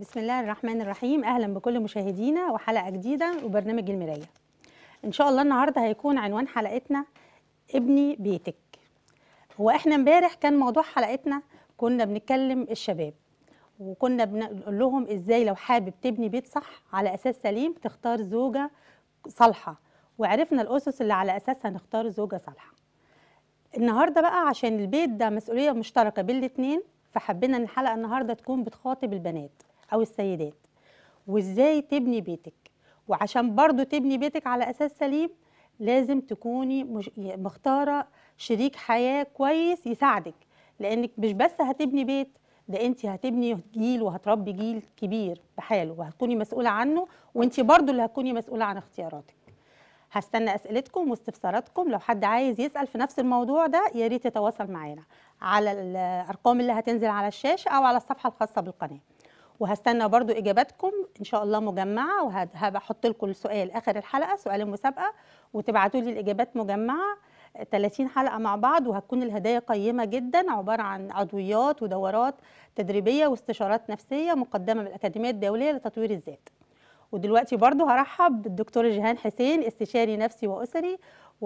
بسم الله الرحمن الرحيم اهلا بكل مشاهدينا وحلقه جديده وبرنامج المرايه ان شاء الله النهارده هيكون عنوان حلقتنا ابني بيتك هو احنا امبارح كان موضوع حلقتنا كنا بنتكلم الشباب وكنا بنقول لهم ازاي لو حابب تبني بيت صح على اساس سليم تختار زوجه صالحه وعرفنا الاسس اللي على اساسها نختار زوجه صالحه النهارده بقى عشان البيت ده مسؤوليه مشتركه بين الاثنين فحبينا ان الحلقه النهارده تكون بتخاطب البنات او السيدات وازاي تبني بيتك وعشان برضو تبني بيتك على اساس سليم لازم تكوني مش مختاره شريك حياه كويس يساعدك لانك مش بس هتبني بيت ده انت هتبني جيل وهتربي جيل كبير بحاله وهتكوني مسؤوله عنه وانت برضو اللي هتكوني مسؤوله عن اختياراتك هستنى اسئلتكم واستفساراتكم لو حد عايز يسال في نفس الموضوع ده يا ريت يتواصل معانا على الارقام اللي هتنزل على الشاشه او على الصفحه الخاصه بالقناه وهستنى برضو اجاباتكم ان شاء الله مجمعه وهبقى احط لكم السؤال اخر الحلقه سؤال المسابقه وتبعتوا لي الاجابات مجمعه 30 حلقه مع بعض وهتكون الهدايا قيمه جدا عباره عن عضويات ودورات تدريبيه واستشارات نفسيه مقدمه من الاكاديميه الدوليه لتطوير الذات ودلوقتي برضو هرحب بالدكتور جيهان حسين استشاري نفسي واسري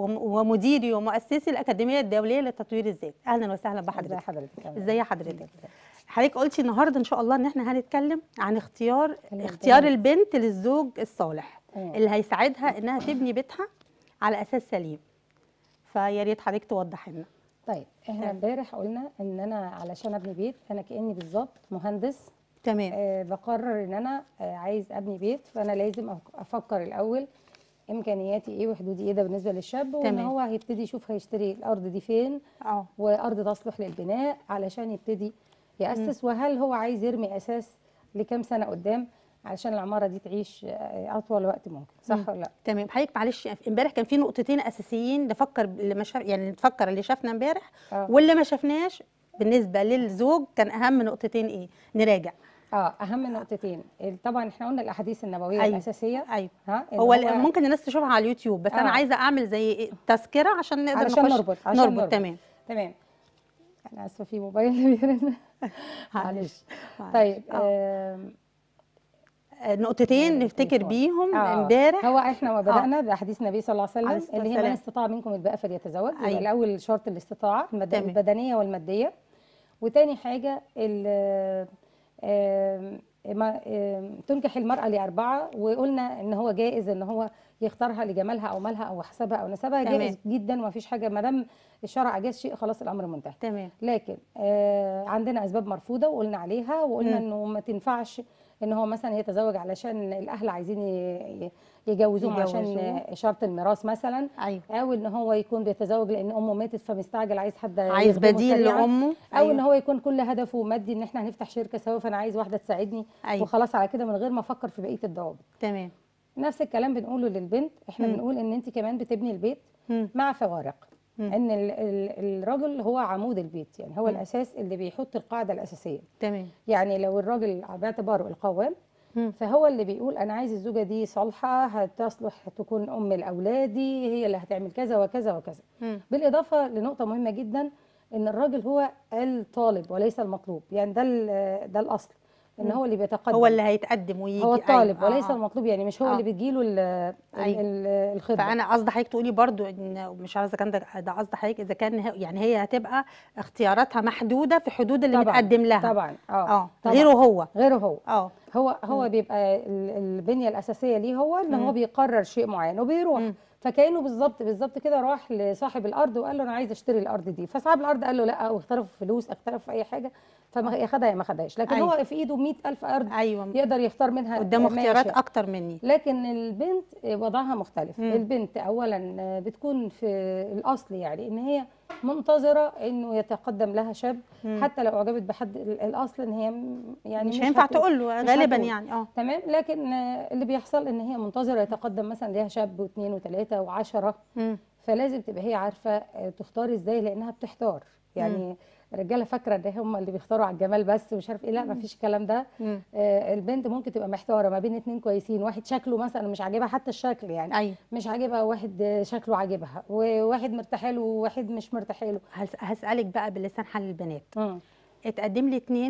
ومديري ومؤسسي الاكاديميه الدوليه لتطوير الذات اهلا وسهلا بحضرتك ازي حضرتك ازي حضرتك حضرتك قلتي النهارده ان شاء الله ان احنا هنتكلم عن اختيار اختيار البنت للزوج الصالح مم. اللي هيساعدها انها تبني بيتها على اساس سليم فيا ريت حضرتك توضح لنا طيب احنا امبارح قلنا ان انا علشان ابني بيت انا كاني بالظبط مهندس تمام آه بقرر ان انا آه عايز ابني بيت فانا لازم أف- افكر الاول امكانياتي ايه وحدودي ايه ده بالنسبه للشاب وان تمام. هو هيبتدي يشوف هيشتري الارض دي فين اه وارض تصلح للبناء علشان يبتدي ياسس وهل هو عايز يرمي اساس لكام سنه قدام علشان العماره دي تعيش آه، اطول وقت ممكن صح ولا لا تمام حضرتك معلش امبارح كان في نقطتين اساسيين نفكر اللي ما شاف يعني نفكر اللي شافنا امبارح آه. واللي ما شافناش بالنسبه للزوج كان اهم نقطتين ايه نراجع اه اهم نقطتين طبعا احنا قلنا الاحاديث النبويه أيوة. الاساسيه ايوه ها إن هو, هو ممكن الناس تشوفها على اليوتيوب بس انا آه. عايزه اعمل زي إيه تذكره عشان نقدر علشان نخش نربط عشان نربط, نربط. تمام تمام انا اسفه في موبايل بيرن معلش طيب آم، آه، نقطتين يعني نفتكر التليفون. بيهم آه، امبارح هو احنا ما بدانا باحاديث النبي صلى الله عليه عليه وسلم الصلاة اللي هي من والسلام. استطاع منكم الباء فليتزوج يبقى أيوة. الاول شرط الاستطاعه المد- تمام. البدنيه والماديه وتاني حاجه ال- آم، ما- آم، تنكح المرأة لأربعة وقلنا إن هو جائز إن هو يختارها لجمالها أو مالها أو حسبها أو نسبها تمام. جائز جدا وما فيش حاجة ما دام الشرع أجاز شيء خلاص الأمر منتهي تمام لكن آه عندنا اسباب مرفوضه وقلنا عليها وقلنا مم. انه ما تنفعش ان هو مثلا يتزوج علشان الاهل عايزين ي- يجوزوهم عشان يجوزوه. آه، شرط الميراث مثلا ايوه او ان هو يكون بيتزوج لان امه ماتت فمستعجل عايز حد عايز يخدمه بديل سريعاً. لامه او ان أيوة. هو يكون كل هدفه مادي ان احنا هنفتح شركه سوا فانا عايز واحده تساعدني أيوة. وخلاص على كده من غير ما افكر في بقيه الضوابط تمام نفس الكلام بنقوله للبنت احنا مم. بنقول ان انت كمان بتبني البيت مم. مع فوارق مم. ان ال- ال- الراجل هو عمود البيت يعني هو مم. الاساس اللي بيحط القاعده الاساسيه تمام يعني لو الراجل باعتباره القوام مم. فهو اللي بيقول انا عايز الزوجه دي صالحه هتصلح تكون ام لاولادي هي اللي هتعمل كذا وكذا وكذا مم. بالاضافه لنقطه مهمه جدا ان الراجل هو الطالب وليس المطلوب يعني ده ال- ده الاصل ان مم. هو اللي بيتقدم هو اللي هيتقدم ويجي هو الطالب أيوة. آه، وليس آه. المطلوب يعني مش هو آه. اللي بتجيله ال- ال- أيوة. ال- الخبره فانا قصدي حضرتك تقولي برضو ان مش عايزه كان ده ده قصد حضرتك اذا كان هي- يعني هي هتبقى اختياراتها محدوده في حدود اللي طبعاً، متقدم لها طبعا اه اه طبعاً. غيره هو غيره هو اه هو هو بيبقى ال- البنيه الاساسيه ليه هو ان مم. هو بيقرر شيء معين وبيروح مم. فكانه بالظبط بالظبط كده راح لصاحب الارض وقال له انا عايز اشتري الارض دي فصاحب الارض قال له لا او اختلفوا في فلوس اختلفوا في اي حاجه فما يا خدها يا ما خدهاش لكن أيوة. هو في ايده 100000 ارض ايوه يقدر يختار منها قدامه ما اختيارات يشاء. اكتر مني لكن البنت وضعها مختلف مم. البنت اولا بتكون في الاصل يعني ان هي منتظره انه يتقدم لها شاب مم. حتى لو اعجبت بحد ال- الاصل ان هي م- يعني مش هينفع هت- تقول له مش غالبا هتقول. يعني اه تمام لكن آه، اللي بيحصل ان هي منتظره يتقدم مثلا ليها شاب واثنين وثلاثه وعشرة مم. فلازم تبقى هي عارفه آه، تختار ازاي لانها بتحتار يعني الرجاله فاكره ان هم اللي بيختاروا على الجمال بس ومش عارف ايه لا ما فيش الكلام ده مم. آه، البنت ممكن تبقى محتاره ما بين اتنين كويسين واحد شكله مثلا مش عاجبها حتى الشكل يعني ايوه مش عاجبها واحد آه، شكله عاجبها وواحد مرتاح له وواحد مش مرتاح له هس- هسالك بقى بلسان حال البنات مم. اتقدم لي اتنين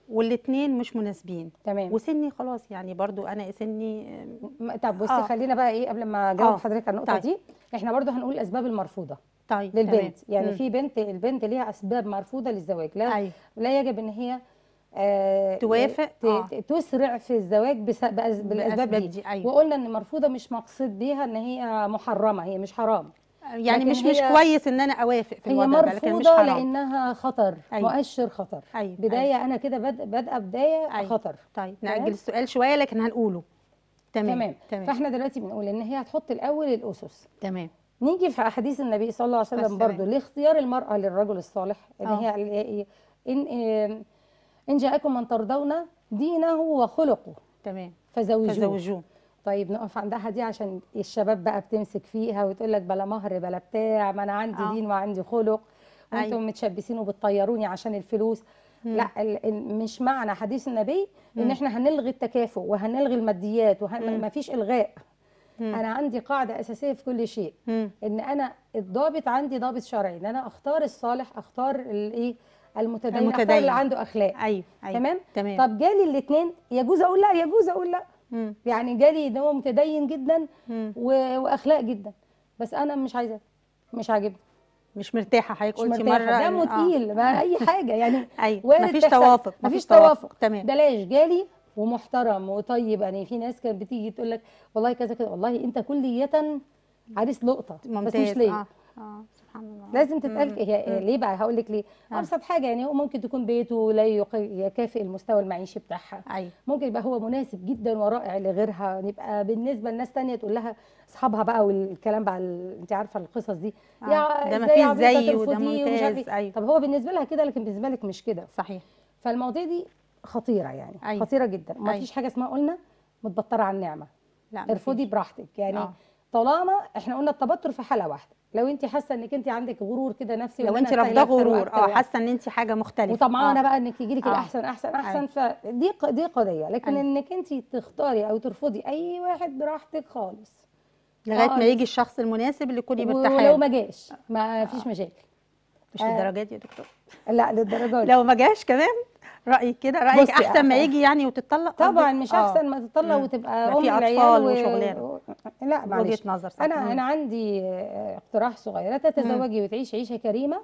والاثنين مش مناسبين تمام وسني خلاص يعني برضو انا سني م- طب بصي آه. خلينا بقى ايه قبل ما اجاوب آه. حضرتك على النقطه طيب. دي احنا برضو هنقول الاسباب المرفوضه طيب للبنت تمام. يعني مم. في بنت البنت ليها اسباب مرفوضه للزواج لا ايوه لا يجب ان هي آه توافق، ت- آه. ت- تسرع في الزواج بس بأز- بالاسباب بالأسباب دي, دي، أيوة. وقلنا ان مرفوضه مش مقصود بيها ان هي محرمه هي مش حرام يعني لكن مش مش هي- كويس ان انا اوافق في هي الوضع ده لكن مش مرفوضه حرام لانها خطر أيوة. مؤشر خطر ايوه بدايه أيوة. انا كده بادئه بادئه بدايه أيوة. خطر طيب تمام؟ نأجل السؤال شويه لكن هنقوله تمام تمام. تمام فاحنا دلوقتي بنقول ان هي هتحط الاول الاسس تمام نيجي في احاديث النبي صلى الله عليه بس وسلم تمام. برضو لاختيار المراه للرجل الصالح ان آه. هي ال- ان ان ان جاءكم من ترضون دينه وخلقه تمام فزوجوه فزوجوه طيب نقف عندها دي عشان الشباب بقى بتمسك فيها وتقول لك بلا مهر بلا بتاع ما انا عندي آه. دين وعندي خلق وانتم أيوة. متشبسين وبتطيروني عشان الفلوس مم. لا ال- ال- مش معنى حديث النبي ان مم. احنا هنلغي التكافؤ وهنلغي الماديات مم. وما فيش الغاء مم. انا عندي قاعده اساسيه في كل شيء مم. ان انا الضابط عندي ضابط شرعي ان انا اختار الصالح اختار الايه المتدين, اختار المتدين. اللي عنده اخلاق ايوه ايوه تمام تمام طب جالي الاثنين يجوز اقول لا يجوز اقول لا مم. يعني جالي ان هو متدين جدا مم. و... واخلاق جدا بس انا مش عايزاه مش عاجبني مش مرتاحه حضرتك مش قلتي مرتاحه مره دمه إن- آه. تقيل ما اي حاجه يعني ايوه وارد مفيش تحصل. توافق مفيش توافق تمام بلاش جالي ومحترم وطيب يعني في ناس كانت بتيجي تقول لك والله كذا كذا والله انت كلية عريس لقطه بس ممتاز مش ليا اه اه سبحان الله لازم تتقال هي مم. ليه بقى هقول لك ليه آه. ابسط حاجه يعني هو ممكن تكون بيته لا يق- يكافئ المستوى المعيشي بتاعها ايوه ممكن يبقى هو مناسب جدا ورائع لغيرها يبقى بالنسبه لناس تانية تقول لها اصحابها بقى والكلام بقى ال- انت عارفه القصص دي آه. ده إزاي مفيش يا عبيطة زيي وده ترفضيه ومش عارف ممتاز إيه. ايوه طب هو بالنسبه لها كده لكن بالنسبه لك مش كده صحيح فالمواضيع دي خطيره يعني أيوة. خطيره جدا ما أيوة. فيش حاجه اسمها قلنا متبطره عن النعمه لا ارفضي مفيش. براحتك يعني آه. طالما احنا قلنا التبتر في حاله واحده لو انت حاسه انك انت عندك غرور كده نفسي لو وإن انت أنا رافضه أستاهل أكتر غرور وأكتر اه وأكتر. حاسه ان انت حاجه مختلفه وطمعانه آه. بقى انك يجي لك آه. الاحسن احسن احسن فدي ق- دي قضيه لكن أيوة. انك انت تختاري او ترفضي اي واحد براحتك خالص لغايه ما خالص. يجي الشخص المناسب اللي تكوني مرتاحه ولو له ما جاش ما فيش مشاكل مش آه. للدرجه دي يا دكتور لا للدرجه دي لو ما جاش كمان رايك كده رايك بصي، احسن ما آه. يجي يعني وتتطلق طبعا قصدك؟ مش آه. احسن ما تطلع مم. وتبقى يبقى ام في العيال أطفال و... وشغلانة. و... لا وجهه معلش نظر صح انا مم. انا عندي آه، اقتراح صغير تتزوجي وتعيشي عيشه كريمه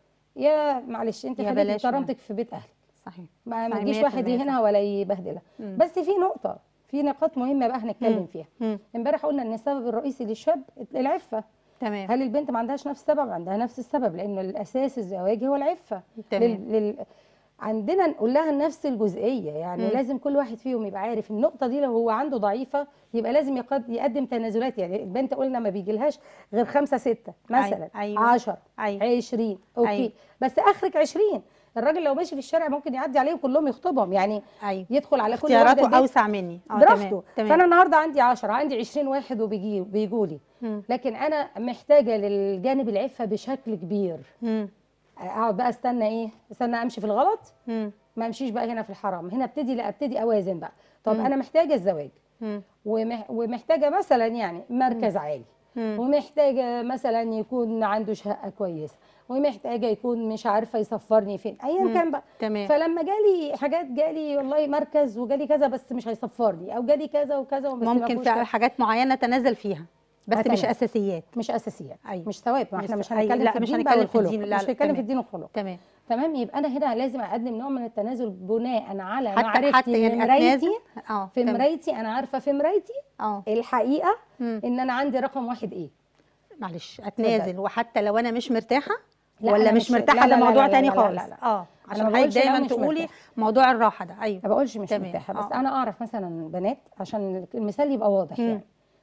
يا معلش انت يا خليكي بلاش كرامتك في بيت اهلك صحيح ما ما صحيح، تجيش 100% واحد صح. يهينها ولا يبهدلها مم. بس في نقطه في نقاط مهمه بقى هنتكلم مم. فيها مم. امبارح قلنا ان السبب الرئيسي للشاب العفه تمام هل البنت ما عندهاش نفس السبب عندها نفس السبب لانه الاساس الزواج هو العفه تمام لل... لل... عندنا نقول لها نفس الجزئيه يعني مم. لازم كل واحد فيهم يبقى عارف النقطه دي لو هو عنده ضعيفه يبقى لازم يقد... يقدم تنازلات يعني البنت قلنا ما بيجيلهاش غير خمسة ستة مثلا أيوة. 10 ايوه 20 اوكي أيوة. بس اخرك 20 الراجل لو ماشي في الشارع ممكن يعدي عليهم كلهم يخطبهم يعني ايوه يدخل على كل واحده اختياراته البيت اوسع مني اه براحته تمام تمام فانا النهارده عندي 10 عندي 20 واحد وبيجي بيجوا لي مم. لكن انا محتاجه للجانب العفه بشكل كبير مم. اقعد بقى استنى ايه استنى امشي في الغلط مم. ما امشيش بقى هنا في الحرام هنا ابتدي لا ابتدي اوازن بقى طب مم. انا محتاجه الزواج مم. ومح ومحتاجه مثلا يعني مركز عالي مم. ومحتاجه مثلا يكون عنده شقه كويسه ومحتاجه يكون مش عارفه يسفرني فين ايا مم. كان بقى تمام فلما جالي حاجات جالي والله مركز وجالي كذا بس مش هيسفرني او جالي كذا وكذا بس ما ممكن فيهوش في كذا. حاجات معينه تنازل فيها بس مش أتنازل. اساسيات مش اساسيات أيوة. مش ثواب ما احنا مش- مش أيوة. هنتكلم لا، في مش الدين بقى هنتكلم في والخلق الدين. لا، مش لا، هنتكلم في تمام. الدين والخلق تمام تمام يبقى انا هنا لازم اقدم نوع من التنازل بناء على حتى معرفتي حتى من يعني مرايتي اتنازل اه في تمام. مرايتي انا عارفه في مرايتي اه الحقيقه مم. ان انا عندي رقم واحد ايه معلش اتنازل وحتى لو انا مش مرتاحه لا، ولا أنا مش مش- مرتاحه لا، لا، ده لا، موضوع لا، تاني لا، لا، خالص لا، لا. اه عشان ما حضرتك بقولش لا، دايما مش تقولي مرتاحة. موضوع الراحه ده ايوه ما بقولش مش تمام. مرتاحه بس آه. انا اعرف مثلا بنات عشان المثال يبقى واضح مم. يعني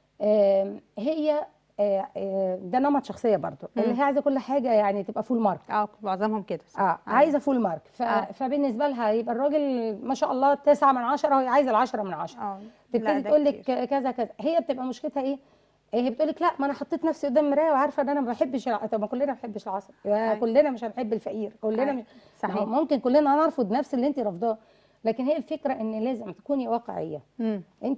آم، هي آه، آه، ده نمط شخصيه برضو مم. اللي هي عايزه كل حاجه يعني تبقى فول مارك اه معظمهم كده صح. اه أيوة. عايزه فول مارك ف... آه. فبالنسبه لها يبقى الراجل ما شاء الله تسعة من عشرة وهي عايزه العشرة من عشرة اه لا، تبتدي ده تقول لك كتير. كذا كذا هي بتبقى مشكلتها ايه هي بتقول لك لا ما انا حطيت نفسي قدام المرايه وعارفه ان انا ما بحبش الع... طب ما كلنا ما بنحبش العسل أيوة. كلنا مش هنحب الفقير كلنا أيوة. مش... صحيح. ما هو ممكن كلنا نرفض نفس اللي انت رافضاه لكن هي الفكره ان لازم تكوني واقعيه مم. انت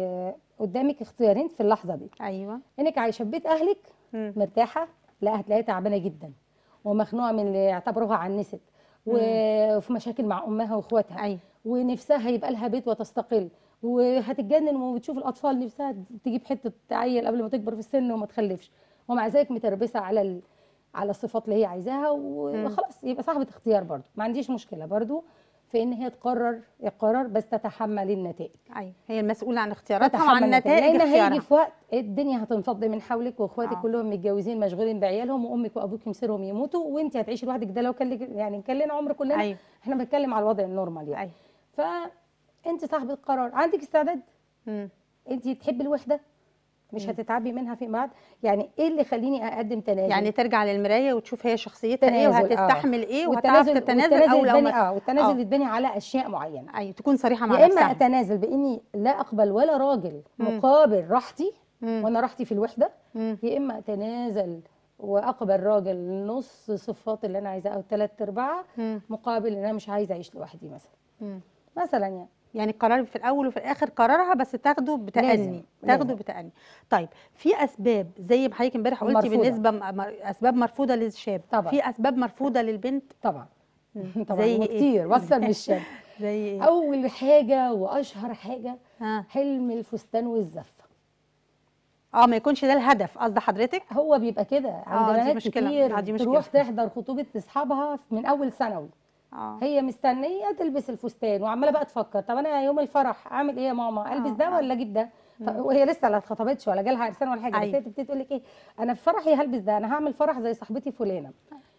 قدامك اختيارين في اللحظه دي ايوه انك عايشه في بيت اهلك مم. مرتاحه لا هتلاقيها تعبانه جدا ومخنوقه من اللي يعتبروها عنست و- وفي مشاكل مع امها واخواتها ايوه ونفسها يبقى لها بيت وتستقل وهتتجنن وبتشوف الاطفال نفسها تجيب حته عيل قبل ما تكبر في السن وما تخلفش ومع ذلك متربسه على ال... على الصفات اللي هي عايزاها و- وخلاص يبقى صاحبه اختيار برضو ما عنديش مشكله برضو في ان هي تقرر القرار بس تتحمل النتائج ايوه هي المسؤوله عن اختياراتها تتحمل وعن نتائج لان هيجي اختيارها في وقت الدنيا هتنفض من حولك واخواتك آه. كلهم متجوزين مشغولين بعيالهم وامك وابوك مصيرهم يموتوا وانت هتعيشي لوحدك ده لو كان لك يعني كان لنا عمر كلنا ايوه احنا بنتكلم على الوضع النورمال يعني ايوه فانت صاحبه قرار عندك استعداد مم. انت تحبي الوحده مش هتتعبي منها فيما بعد يعني ايه اللي يخليني اقدم تنازل يعني ترجع للمرايه وتشوف هي شخصيتها ايه تنازل، آه. وهتستحمل ايه وهتعرف تتنازل او لو يتبني ما اه والتنازل آه. يتبني على اشياء معينه ايوه تكون صريحه مع يا اما نفسها اتنازل باني لا اقبل ولا راجل مم. مقابل راحتي مم. وانا راحتي في الوحده مم. يا اما اتنازل واقبل راجل نص صفات اللي انا عايزاها او ثلاث ارباعها مم. مقابل ان انا مش عايزه اعيش لوحدي مثلا مم. مثلا يعني يعني القرار في الاول وفي الاخر قرارها بس تاخده بتأني لازم، تاخده لازم. بتأني طيب في اسباب زي ما حضرتك امبارح قلتي مرفوضة. بالنسبه م- م- اسباب مرفوضه للشاب طبعا. في اسباب مرفوضه للبنت طبعا مم. طبعا زي إيه؟ وكتير واكثر من الشاب زي ايه اول حاجه واشهر حاجه ها حلم الفستان والزفه اه ما يكونش ده الهدف قصد حضرتك هو بيبقى كده عند دي بنات مشكلة. كتير آه، دي مشكلة. تروح تحضر خطوبه اصحابها من اول ثانوي اه هي مستنيه تلبس الفستان وعماله بقى تفكر طب انا يوم الفرح اعمل ايه يا ماما البس آه، ده آه. ولا اجيب ده ف- وهي لسه لا اتخطبتش ولا جالها عرسان ولا حاجه بس أيوة. هي تبتدي تقول لك ايه انا في فرحي هلبس ده انا هعمل فرح زي صاحبتي فلانه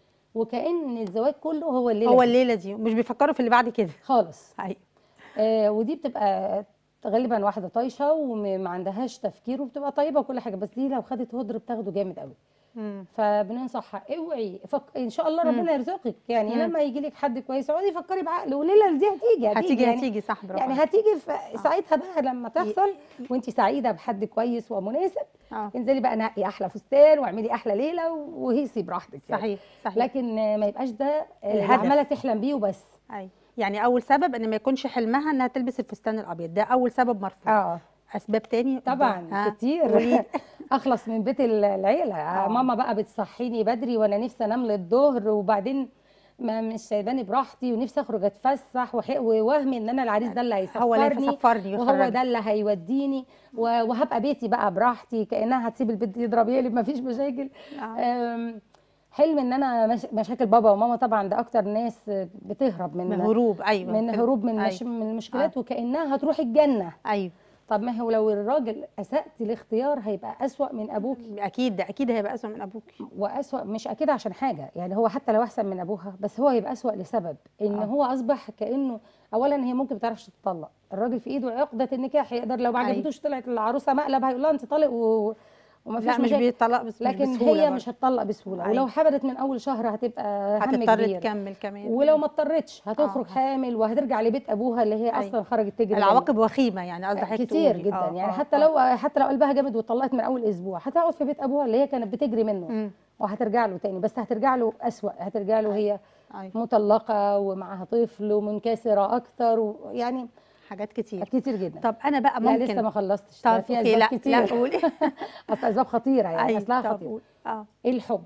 وكأن الزواج كله هو الليله هو دي. الليله دي مش بيفكروا في اللي بعد كده خالص ايوه آه ودي بتبقى غالبا واحده طايشه وما عندهاش تفكير وبتبقى طيبه وكل حاجه بس دي لو خدت هدر بتاخده جامد قوي مم. فبننصحها اوعي فك... ان شاء الله ربنا يرزقك يعني مم. لما يجي لك حد كويس اقعدي فكري بعقل وليله دي هتيجي هتيجي يعني هتيجي صح برافو يعني عليك. هتيجي في ساعتها بقى لما تحصل وانت سعيده بحد كويس ومناسب اه انزلي بقى نقي احلى فستان واعملي احلى ليله وهيصي براحتك يعني. صحيح صحيح لكن آه، ما يبقاش ده آه، اللي الهدف. عماله تحلم بيه وبس ايوه يعني اول سبب ان ما يكونش حلمها انها تلبس الفستان الابيض ده اول سبب مرفوض اه اسباب تاني طبعا ها، كتير قولي. اخلص من بيت ال- العيله آه. ماما بقى بتصحيني بدري وانا نفسي انام للظهر وبعدين ما مش سايباني براحتي ونفسي اخرج اتفسح وح- ووهمي ان انا العريس ده اللي هيسفرني هو اللي يسفرني وهو ويخرجني. ده اللي هيوديني و- وهبقى بيتي بقى براحتي كانها هتسيب البيت يضرب يقلب مفيش مشاكل آه. أم، حلم ان انا مش مشاكل بابا وماما طبعا ده اكتر ناس بتهرب من من هروب ايوه من في- هروب من, أيوة. مش من المشكلات وكانها هتروح الجنه ايوه طب ما هو لو الراجل اسأت الاختيار هيبقى اسوأ من ابوك اكيد ده اكيد هيبقى اسوء من ابوك واسوأ مش اكيد عشان حاجه يعني هو حتى لو احسن من ابوها بس هو هيبقى اسوأ لسبب ان آه. هو اصبح كانه اولا هي ممكن ما بتعرفش تطلق الراجل في ايده عقده النكاح يقدر لو ما أيوة. عجبتوش طلعت العروسه مقلب هيقول لها انت طالق و... وما فيش لا مش مشاكل بيطلق بس مش لكن بسهولة هي برضه. مش هتطلق بسهوله أيوة. ولو حبلت من اول شهر هتبقى هم هتضطر كبير تكمل كمان ولو ما اضطرتش هتخرج آه. حامل وهترجع لبيت ابوها اللي هي أيوة. اصلا خرجت تجري منه. العواقب وخيمه يعني قصدي حضرتك كتير تقولي. جدا آه، يعني آه، حتى آه. لو حتى لو قلبها جامد واتطلقت من اول اسبوع هتقعد في بيت ابوها اللي هي كانت بتجري منه مم. وهترجع له تاني بس هترجع له اسوأ هترجع له هي أيوة. مطلقه ومعاها طفل ومنكسره اكتر ويعني حاجات كتير كتير جدا طب انا بقى لا ممكن لسه ما خلصتش ده طب في اوكي اسباب لا كتير لا قولي اصل اسباب خطيره يعني أيوة، اصلها طب خطير قولي. اه الحب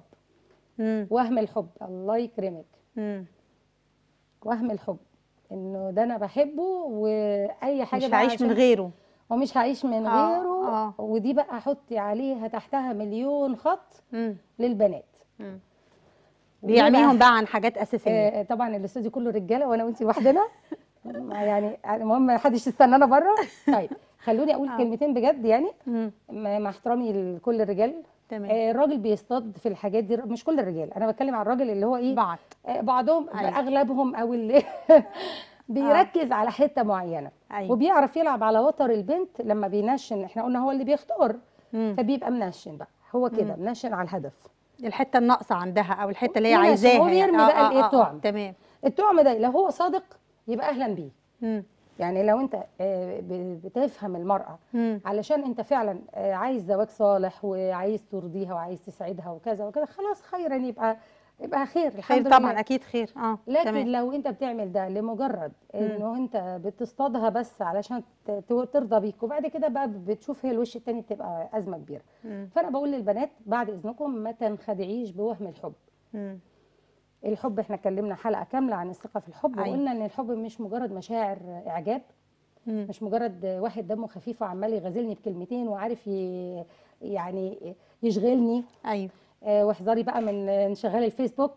مم. وهم الحب الله يكرمك مم. وهم الحب انه ده انا بحبه واي حاجه مش بقى هعيش عشان- من غيره ومش هعيش من آه، غيره آه. ودي بقى حطي عليها تحتها مليون خط مم. للبنات مم. وليه بيعميهم بقى؟ بقى عن حاجات اساسيه آه طبعا الاستوديو كله رجاله وانا وانتي لوحدنا يعني المهم ما حدش يستنانا بره طيب خلوني اقول آه. كلمتين بجد يعني مم. مع مع احترامي لكل الرجال تمام آه الراجل بيصطاد في الحاجات دي مش كل الرجال انا بتكلم عن الراجل اللي هو ايه بعض آه بعضهم أيوة. اغلبهم او اللي بيركز على حته معينه ايوه وبيعرف يلعب على وتر البنت لما بينشن احنا قلنا هو اللي بيختار مم. فبيبقى منشن بقى هو كده منشن على الهدف الحته الناقصه عندها او الحته اللي هي ماشي، عايزاها هو بيرمي يعني. بقى الإيه آه. الطعم. تمام الطعم ده لو هو صادق يبقى اهلا بيه مم. يعني لو انت آه، ب- بتفهم المرأة مم. علشان انت فعلا آه، عايز زواج صالح وعايز ترضيها وعايز تسعدها وكذا وكذا خلاص خيرا يبقى يبقى خير خير الحمد طبعا لله اكيد خير اه لكن تمام لو انت بتعمل ده لمجرد انه انت بتصطادها بس علشان ت- ت- ترضى بيك وبعد كده بقى بتشوف هي الوش التاني بتبقى ازمه كبيره مم. فانا بقول للبنات بعد اذنكم ما تنخدعيش بوهم الحب مم. الحب احنا اتكلمنا حلقه كامله عن الثقه في الحب أيوة. وقلنا ان الحب مش مجرد مشاعر اعجاب مم. مش مجرد واحد دمه خفيف وعمال يغازلني بكلمتين وعارف ي... يعني يشغلني ايوه آه، واحذري بقى من انشغال الفيسبوك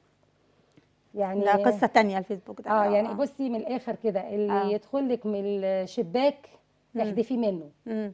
يعني ده قصه تانية الفيسبوك ده اه يعني بصي من الاخر كده اللي آه. يدخل لك من الشباك مم. احدفي منه مم.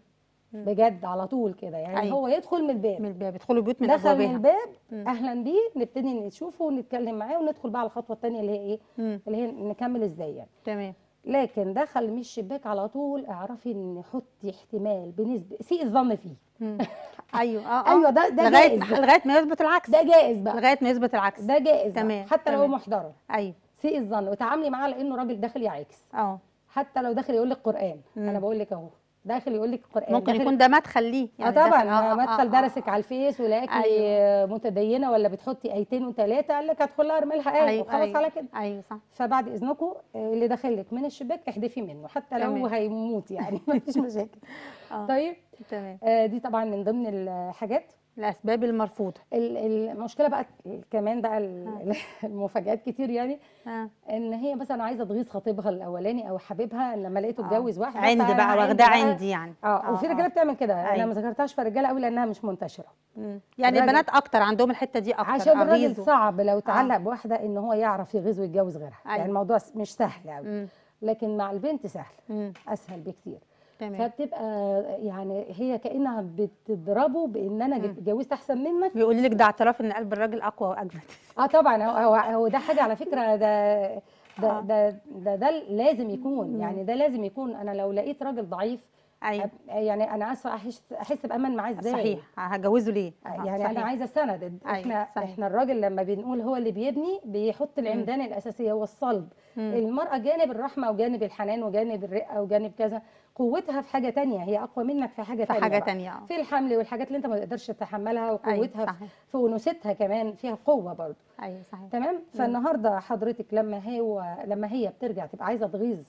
بجد على طول كده يعني أيوة. هو يدخل من الباب من الباب يدخلوا بيوت من دخل من ابوابها الباب مم. اهلا بيه نبتدي نشوفه ونتكلم معاه وندخل بقى على الخطوه الثانيه اللي هي ايه مم. اللي هي نكمل ازاي يعني تمام لكن دخل من الشباك على طول اعرفي ان حطي احتمال بنسبه سيء الظن فيه مم. ايوه اه اه ايوه ده ده لغايه جائز لغايه ما يثبت العكس ده جائز بقى لغايه ما يثبت العكس ده جائز بقى. تمام، حتى لو هو تمام. محترم ايوه سيء الظن وتعاملي معاه لانه راجل داخل يعاكس اه حتى لو داخل يقول لك قران مم. انا بقول لك اهو داخل يقول لك قران ممكن داخل يكون ده مدخل ليه اه طبعا داخل- آه مدخل درسك على الفيس ولاقي أيوة. متدينه ولا بتحطي ايتين وثلاثه قال لك هدخل لها ارمي لها ايه ايوه وخلاص أيوة. على كده ايوه صح فبعد اذنكم آه، اللي داخل لك من الشباك احدفي منه حتى لو تمام. هيموت يعني مفيش مشاكل اه طيب تمام آه، دي طبعا من ضمن الحاجات الاسباب المرفوضه ال- المشكله بقى كمان بقى ال- المفاجآت كتير يعني اه ان هي مثلا عايزه تغيظ خطيبها الاولاني او حبيبها لما لقيته آه. اتجوز واحده عند بقى فعند واخداه بقى- عندي يعني اه وفي رجاله بتعمل كده انا أيوة. ما ذكرتهاش في الرجاله قوي لانها مش منتشره مم. يعني الراجل- البنات اكتر عندهم الحته دي اكتر عشان الراجل أغيظ و- صعب لو تعلق بواحده ان هو يعرف يغيظ ويتجوز غيرها أيوة. يعني الموضوع س- مش سهل قوي مم. لكن مع البنت سهل مم. اسهل بكتير تمام فبتبقى يعني هي كانها بتضربه بان انا جت- اتجوزت احسن منك بيقول لك ده اعتراف ان قلب الراجل اقوى واجمد اه طبعا هو, هو, هو ده حاجه على فكره ده ده آه. ده ده, ده لازم يكون مم. يعني ده لازم يكون انا لو لقيت راجل ضعيف ايوه أب- يعني انا اسفه احس احس بامان معاه ازاي صحيح هجوزه ليه آه، يعني صحيح. انا عايزه سند أيوة، احنا صحيح. احنا الراجل لما بنقول هو اللي بيبني بيحط العمدان الاساسيه هو الصلب مم. المراه جانب الرحمه وجانب الحنان وجانب الرقه وجانب كذا قوتها في حاجه تانية هي اقوى منك في حاجه في تانية حاجه بقى. تانية اه في الحمل والحاجات اللي انت ما تقدرش تتحملها أيوة، وقوتها في- صحيح. في انوثتها كمان فيها قوه برضه ايوه صحيح تمام فالنهارده حضرتك لما هو لما هي بترجع تبقى عايزه تغيظ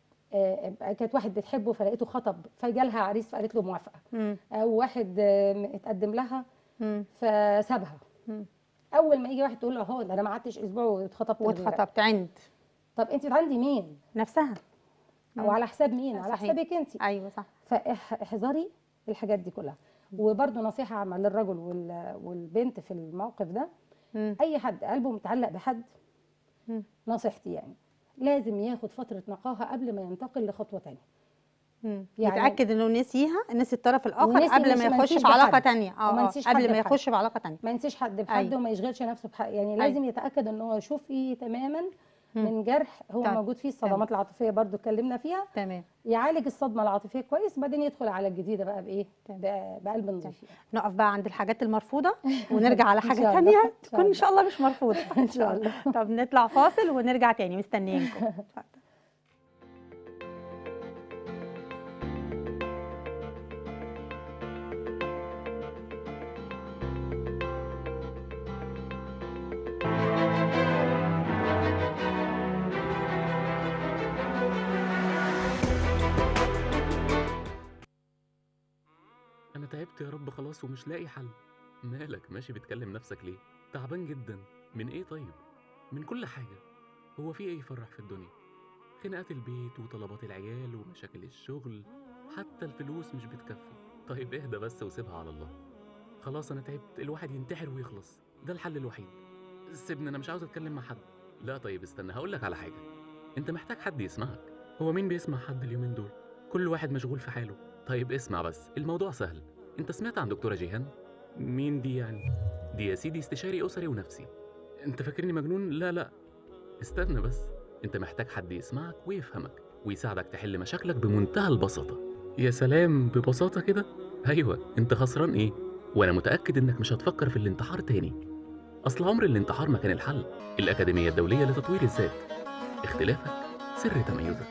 آه، كانت واحد بتحبه فلقيته خطب فجالها عريس فقالت له موافقه مم. او واحد آه، اتقدم لها مم. فسابها مم. اول ما يجي واحد تقول له اهو ده انا ما قعدتش اسبوع واتخطبت لغيرك. واتخطبت عند طب انت عندي مين نفسها او مم. على حساب مين على صحيح. حسابك انت ايوه صح فاحذري الحاجات دي كلها وبرده نصيحه عامه للرجل وال- والبنت في الموقف ده مم. اي حد قلبه متعلق بحد مم. نصيحتي يعني لازم ياخد فتره نقاهه قبل ما ينتقل لخطوه تانية مم. يعني- يتاكد انه نسيها نسي الطرف الاخر ونسي قبل مش- ما ما يخش نسيش في علاقه بحد. تانية اه وما آه، نسيش حد قبل ما بحد. يخش في علاقه تانية ما ينسيش حد بحد أيوة. وما يشغلش نفسه بحد يعني أيوة. لازم يتاكد ان هو يشوفي تماما مم. من جرح هو طيب. موجود فيه الصدمات العاطفيه برضو اتكلمنا فيها تمام يعالج الصدمه العاطفيه كويس وبعدين يدخل على الجديده بقى بايه تمام. ب- بقلب نظيف يعني. نقف بقى عند الحاجات المرفوضه ونرجع على إن حاجه شاء الله. تانية إن شاء تكون ان الله. شاء الله مش مرفوضه ان شاء الله طب نطلع فاصل ونرجع تاني مستنيينكم اتفضل. أنا تعبت يا رب خلاص ومش لاقي حل مالك ماشي بتكلم نفسك ليه؟ تعبان جدا من إيه طيب؟ من كل حاجة هو في إيه يفرح في الدنيا؟ خناقات البيت وطلبات العيال ومشاكل الشغل حتى الفلوس مش بتكفي طيب اهدى بس وسيبها على الله خلاص أنا تعبت الواحد ينتحر ويخلص ده الحل الوحيد سيبني أنا مش عاوز أتكلم مع حد لا طيب استنى هقولك على حاجة أنت محتاج حد يسمعك هو مين بيسمع حد اليومين دول؟ كل واحد مشغول في حاله طيب اسمع بس الموضوع سهل انت سمعت عن دكتورة جيهان؟ مين دي يعني؟ دي يا سيدي استشاري أسري ونفسي انت فاكرني مجنون؟ لا لا استنى بس انت محتاج حد يسمعك ويفهمك ويساعدك تحل مشاكلك بمنتهى البساطة يا سلام ببساطة كده؟ أيوة انت خسران ايه؟ وانا متأكد انك مش هتفكر في الانتحار تاني أصل عمر الانتحار ما كان الحل الأكاديمية الدولية لتطوير الذات اختلافك سر تميزك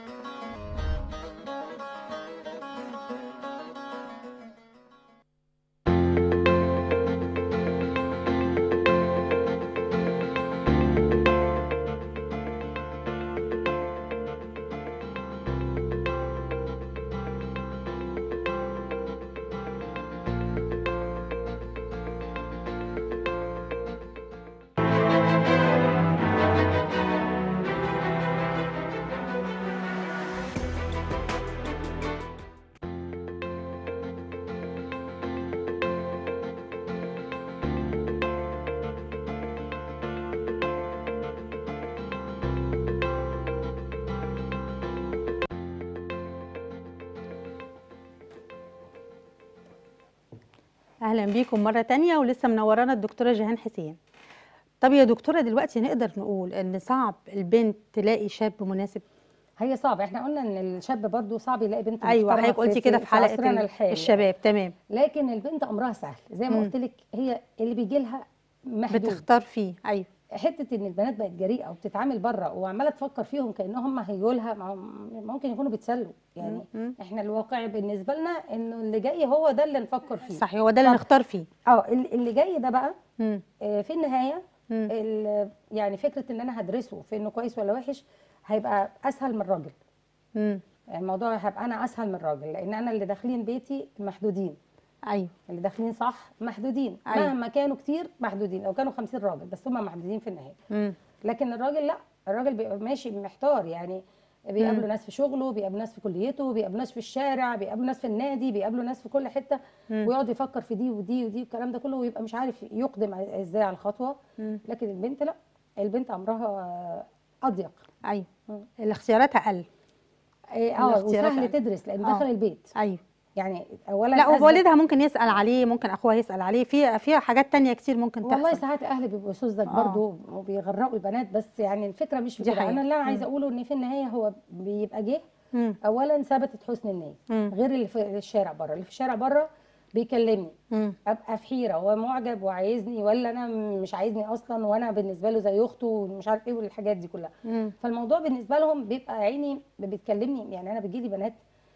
اهلا بيكم مره تانية ولسه منورانا الدكتوره جيهان حسين طب يا دكتوره دلوقتي نقدر نقول ان صعب البنت تلاقي شاب مناسب هي صعبه احنا قلنا ان الشاب برضو صعب يلاقي بنت ايوه محترمة حضرتك قلتي كده في عصرنا حلقه الحالي. الشباب تمام لكن البنت امرها سهل زي ما مم. قلت لك هي اللي بيجي لها محدود بتختار فيه ايوه حته ان البنات بقت جريئه وبتتعامل بره وعماله تفكر فيهم كانهم هيجوا لها ما هم- ممكن يكونوا بيتسلوا يعني مم. احنا الواقع بالنسبه لنا انه اللي جاي هو ده اللي نفكر فيه صحيح هو ده اللي طب. نختار فيه اه ال- اللي جاي ده بقى مم. آه، في النهايه مم. ال- يعني فكره ان انا هدرسه في انه كويس ولا وحش هيبقى اسهل من الراجل مم. يعني الموضوع هيبقى انا اسهل من الراجل لان انا اللي داخلين بيتي محدودين ايوه اللي داخلين صح محدودين أيوة. مهما كانوا كتير محدودين لو كانوا 50 راجل بس هم محدودين في النهايه مم. لكن الراجل لا الراجل بيبقى ماشي محتار يعني بيقابلوا ناس في شغله بيقابلوا ناس في كليته بيقابلوا ناس في الشارع بيقابلوا ناس في النادي بيقابلوا ناس في كل حته مم. ويقعد يفكر في دي ودي ودي والكلام ده كله ويبقى مش عارف يقدم ازاي على الخطوه مم. لكن البنت لا البنت امرها اضيق ايوه مم. الاختيارات اقل إيه، اه الاختيارات وسهل أقل. تدرس لان آه. داخل البيت ايوه يعني اولا لا أثبت- ووالدها ممكن يسال عليه ممكن اخوها يسال عليه في فيها حاجات تانية كتير ممكن والله تحصل ساعات اهل بيبقوا سذج آه. برضه وبيغرقوا البنات بس يعني الفكره مش في دي كده حقيقة. انا اللي انا عايزه مم. اقوله ان في النهايه هو بيبقى جه مم. اولا ثبتت حسن النيه مم. غير اللي في الشارع بره اللي في الشارع بره بيكلمني مم. ابقى في حيره هو معجب وعايزني ولا انا مش عايزني اصلا وانا بالنسبه له زي اخته ومش عارف ايه والحاجات دي كلها مم. فالموضوع بالنسبه لهم بيبقى عيني بتكلمني يعني انا بيجي لي بنات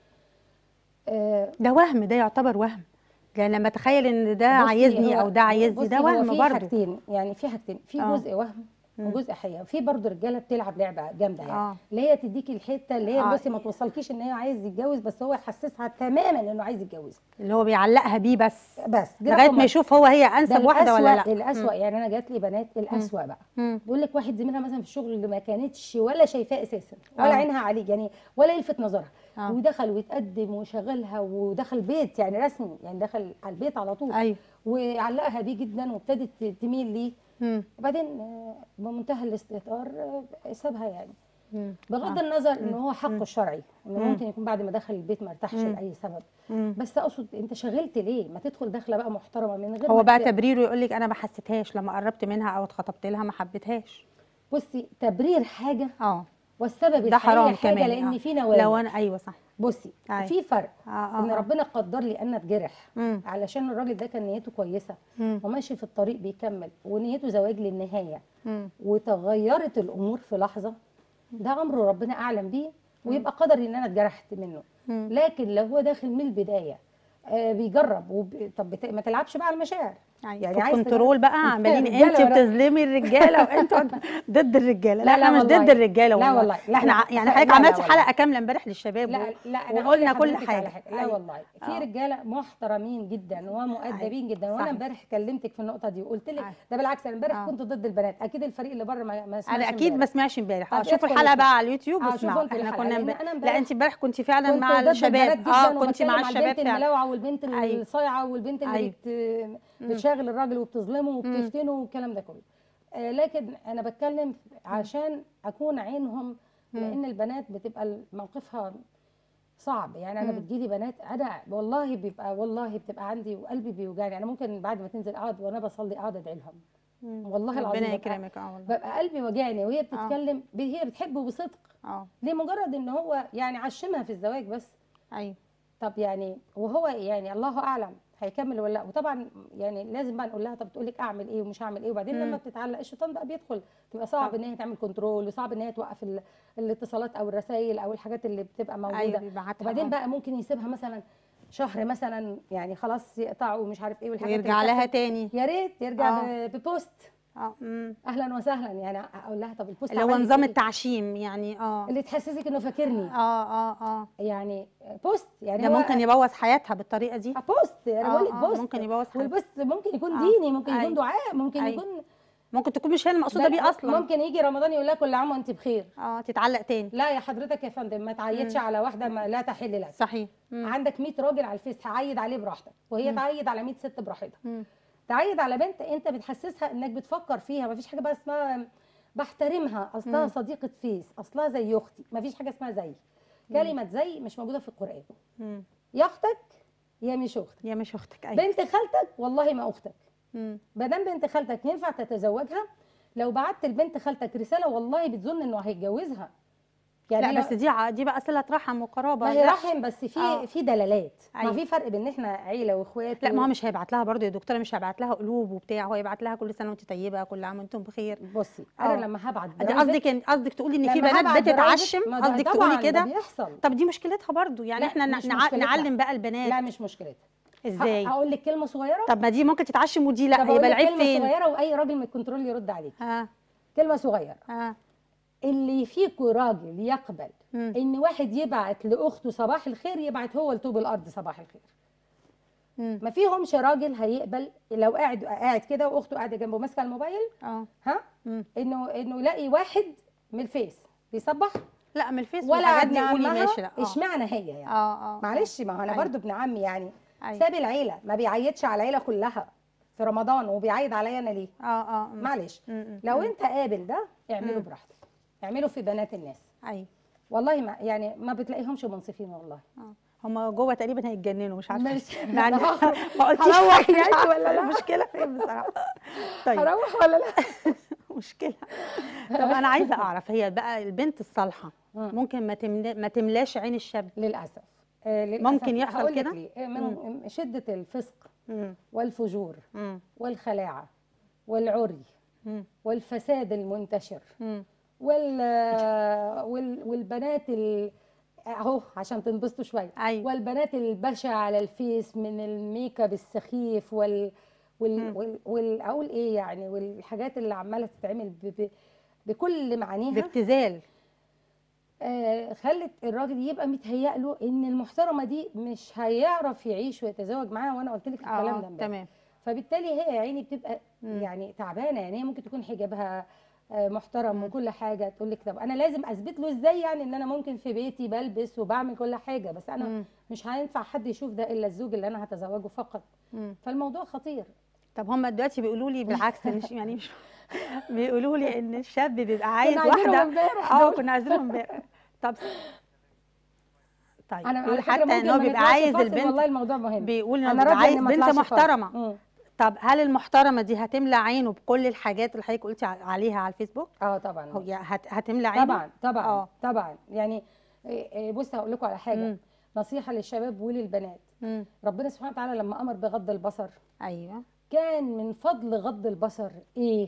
آه ده وهم ده يعتبر وهم لان لما اتخيل ان ده بصي عايزني هو- او ده عايزني بصي ده هو وهم في برضه حاجتين يعني في حاجتين في آه. جزء وهم مم. وجزء حقيقه في برضه رجاله بتلعب لعبه جامده يعني اه اللي هي تديكي الحته اللي هي آه. بصي ما توصلكيش ان هي عايز يتجوز بس هو يحسسها تماما انه عايز يتجوزها اللي هو بيعلقها بيه بس بس دي لغايه رقم ما واحد. يشوف هو هي ده انسب واحده ولا لا الأسوأ- الاسوأ يعني انا جات لي بنات الاسوأ بقى مم. بيقول لك واحد زميلها مثلا في الشغل اللي ما كانتش ولا شايفاه اساسا ولا آه. عينها عليه يعني ولا يلفت نظرها آه. ودخل ويتقدم وشغلها ودخل بيت يعني رسمي يعني دخل على البيت على طول ايوه وعلقها بيه جدا وابتدت تميل ليه مم. وبعدين آه، بمنتهى الاستهتار آه، سابها يعني مم. بغض آه. النظر ان هو حقه الشرعي انه مم. ممكن يكون بعد ما دخل البيت ما ارتاحش مم. لاي سبب مم. بس اقصد انت شغلت ليه ما تدخل داخله بقى محترمه من غير هو ما بقى ت- تبريره يقول لك انا ما حسيتهاش لما قربت منها او اتخطبت لها ما حبيتهاش بصي تبرير حاجه اه والسبب ده حرام الحقيقي حاجه كمان لان آه. في نوايا لو انا ايوه صح بصي أيوة. في فرق اه اه ان آه. ربنا قدر لي ان اتجرح مم. علشان الراجل ده كان نيته كويسه مم. وماشي في الطريق بيكمل ونيته زواج للنهايه مم. وتغيرت الامور في لحظه ده امر ربنا اعلم بيه ويبقى قدري ان انا اتجرحت منه مم. لكن لو هو داخل من البدايه آه بيجرب وب... طب بت... ما تلعبش بقى على المشاعر يعني يعني في عايز الكنترول بقى عمالين الرجالة انت ولا- بتظلمي الرجاله وانت ضد الرجاله لا, لا، لا احنا مش والله. ضد الرجاله لا والله والله. لا، احنا لا. ع- يعني لا، حضرتك لا عملتي والله. حلقه كامله امبارح للشباب لا و- لا انا هقول وقلنا كل لحضرتك على حاجه لا أيوة. والله في آه. رجاله محترمين جدا ومؤدبين جدا وانا صحيح. امبارح كلمتك في النقطه دي وقلت لك أيوة. ده بالعكس انا امبارح آه. كنت ضد البنات اكيد الفريق اللي بره ما, ما سمعش انا اكيد ما امبارح. سمعش امبارح اه طب شوفوا ادخل الحلقه اسمع. بقى على اليوتيوب آه، شوفوا واسمعوا انتوا احنا الحلقة، كنا لأن امبارح أنا لا امبارح انت امبارح كنت فعلا كنت مع ضد الشباب البنات جدا اه كنت وبتكلم مع على الشباب البنت فعلا الملاوعه والبنت أيوة. الصايعه والبنت اللي أيوة. بت... بتشاغل الراجل وبتظلمه وبتفتنه والكلام ده كله آه لكن انا بتكلم عشان اكون عينهم لان البنات بتبقى موقفها صعب يعني انا مم. بتجيلي بنات انا والله بيبقى والله بتبقى عندي وقلبي بيوجعني انا ممكن بعد ما تنزل اقعد وانا بصلي اقعد ادعي لهم مم. والله العظيم ربنا ببقى- يكرمك اه والله ببقى قلبي واجعني وهي بتتكلم ب- هي بتحبه بصدق اه لمجرد ان هو يعني عشمها في الزواج بس ايوه طب يعني وهو يعني الله اعلم هيكمل ولا لا وطبعا يعني لازم بقى نقول لها طب تقول لك اعمل ايه ومش هعمل ايه وبعدين مم. لما بتتعلق الشيطان بقى بيدخل تبقى صعب طبعا. ان هي تعمل كنترول وصعب ان هي توقف ال- الاتصالات او الرسائل او الحاجات اللي بتبقى موجوده ايوه بيبعتها وبعدين آه. بقى ممكن يسيبها مثلا شهر مثلا يعني خلاص يقطع ومش عارف ايه والحاجات ويرجع اللي لها بتحصل. تاني يا ريت يرجع آه. ب- ببوست اه مم. اهلا وسهلا يعني اقول لها طب البوست اللي هو عمل لك نظام إيه؟ التعشيم يعني اه اللي تحسسك انه فاكرني اه اه اه يعني بوست يعني ده هو ممكن يبوظ حياتها بالطريقه دي بوست يعني آه، بقول لك آه، بوست ممكن يبوظ حياتها والبوست ممكن يكون آه. ديني ممكن يكون أيوة. دعاء ممكن أيوة. يكون ممكن تكون مش هي المقصوده بل- بيه اصلا ممكن يجي رمضان يقول لها كل عام وانت بخير اه تتعلق تاني لا يا حضرتك يا فندم ما تعيدش مم. على واحده ما لا تحل لك صحيح مم. عندك 100 راجل على الفيس هعيد عليه براحتك وهي مم. تعيد على 100 ست براحتها مم. تعيد على بنت انت بتحسسها انك بتفكر فيها ما فيش حاجه بقى اسمها بحترمها اصلها مم. صديقه فيس اصلها زي اختي ما فيش حاجه اسمها زي كلمه زي مش موجوده في القران مم. يا اختك يا مش اختك يا مش اختك ايوه بنت خالتك والله ما اختك مم. ما دام بنت خالتك ينفع تتزوجها لو بعت لبنت خالتك رساله والله بتظن انه هيتجوزها لا لو- بس دي ع- دي بقى صله رحم وقرابه ما هي لا. رحم بس في آه. في دلالات ما أيوة. في فرق بين ان احنا عيله واخوات لا و- ما هو مش هيبعت لها برضه يا دكتوره مش هيبعت لها قلوب وبتاع هو هيبعت لها كل سنه وانت طيبه كل عام وانتم بخير بصي انا آه. لما هبعت دي private- قصدك إن- قصدك تقولي ان في لما بنات هبعت بتتعشم private، ما ده قصدك طبعاً تقولي ده كده بيحصل طب دي مشكلتها برضه يعني لا، احنا مش نع- مشكلتها. نعلم بقى البنات لا مش مشكلتها ازاي هقول لك كلمه صغيره طب ما دي ممكن تتعشم ودي لا طب أقول يبقى لك العيب كلمه فين صغيره واي راجل من الكنترول يرد عليك ها كلمه صغيره ها اللي فيكوا راجل يقبل مم. ان واحد يبعت لاخته صباح الخير يبعت هو لطوب الارض صباح الخير مم. ما فيهمش راجل هيقبل لو قاعد قاعد كده واخته قاعده جنبه ماسكه الموبايل اه ها مم. انه انه يلاقي واحد من الفيس بيصبح لا من الفيس ولا والحاجات ابن دي قولي عمها ماشي لا اه اشمعنى هي يعني اه اه معلش ما هو انا أيوة. برضو ابن عمي يعني أيوة. ساب العيله ما بيعيدش على العيله كلها في رمضان وبيعيد عليا انا ليه اه اه مم. معلش مم، مم، لو مم. انت قابل ده اعمله مم. براحتك اعمله في بنات الناس ايوه والله ما يعني ما بتلاقيهمش منصفين والله اه هم جوه تقريبا هيتجننوا مش عارفه مش- مع إن- هروح- ما قلتيش هروح حاجة، مش يعني عارفة ولا لا؟ المشكله فين بصراحه طيب هروح ولا لا مشكله طب انا عايزه اعرف هي بقى البنت الصالحه مم. ممكن ما تملا ما تملاش عين الشاب للاسف آه، للأسف. ممكن يحصل هقول لك كده؟ ليه. آه، من شده الفسق مم. والفجور مم. والخلاعه والعري مم. والفساد المنتشر مم. وال وال والبنات ال... اهو عشان تنبسطوا شويه ايوه والبنات البشعه على الفيس من الميك اب السخيف وال وال, مم. وال... وال... اقول ايه يعني والحاجات اللي عماله تتعمل ب... ب... بكل معانيها بابتذال آه خلت الراجل يبقى متهيأ له ان المحترمه دي مش هيعرف يعيش ويتزوج معاها وانا قلت لك الكلام اه ده امبارح تمام فبالتالي هي يا عيني بتبقى مم. يعني تعبانه يعني هي ممكن تكون حجابها آه، محترم مم. وكل حاجه تقول لك طب انا لازم اثبت له ازاي يعني ان انا ممكن في بيتي بلبس وبعمل كل حاجه بس انا مم. مش هينفع حد يشوف ده الا الزوج اللي انا هتزوجه فقط مم. فالموضوع خطير طب هم دلوقتي بيقولوا لي بالعكس مش يعني مش بيقولوا لي ان الشاب بيبقى عايز كنا عايزينهم واحده امبارح اه دول. كنا عايزينهم امبارح طب طيب انا بيقول على فكرة حتى ممكن ان هو ما بيبقى نطلعش عايز فاصل، البنت والله الموضوع مهم بيقول انه انا بيبقى راضيه عايز إن ما بنت أطلعش محترمه فاصل. مم. طب هل المحترمه دي هتملى عينه بكل الحاجات اللي حضرتك قلتي ع- عليها على الفيسبوك اه طبعا هو يعني هت... هتملى عينه طبعا طبعا آه. طبعا يعني إيه، إيه، بص هقول لكم على حاجه مم. نصيحه للشباب وللبنات مم. ربنا سبحانه وتعالى لما امر بغض البصر ايوه كان من فضل غض البصر ايه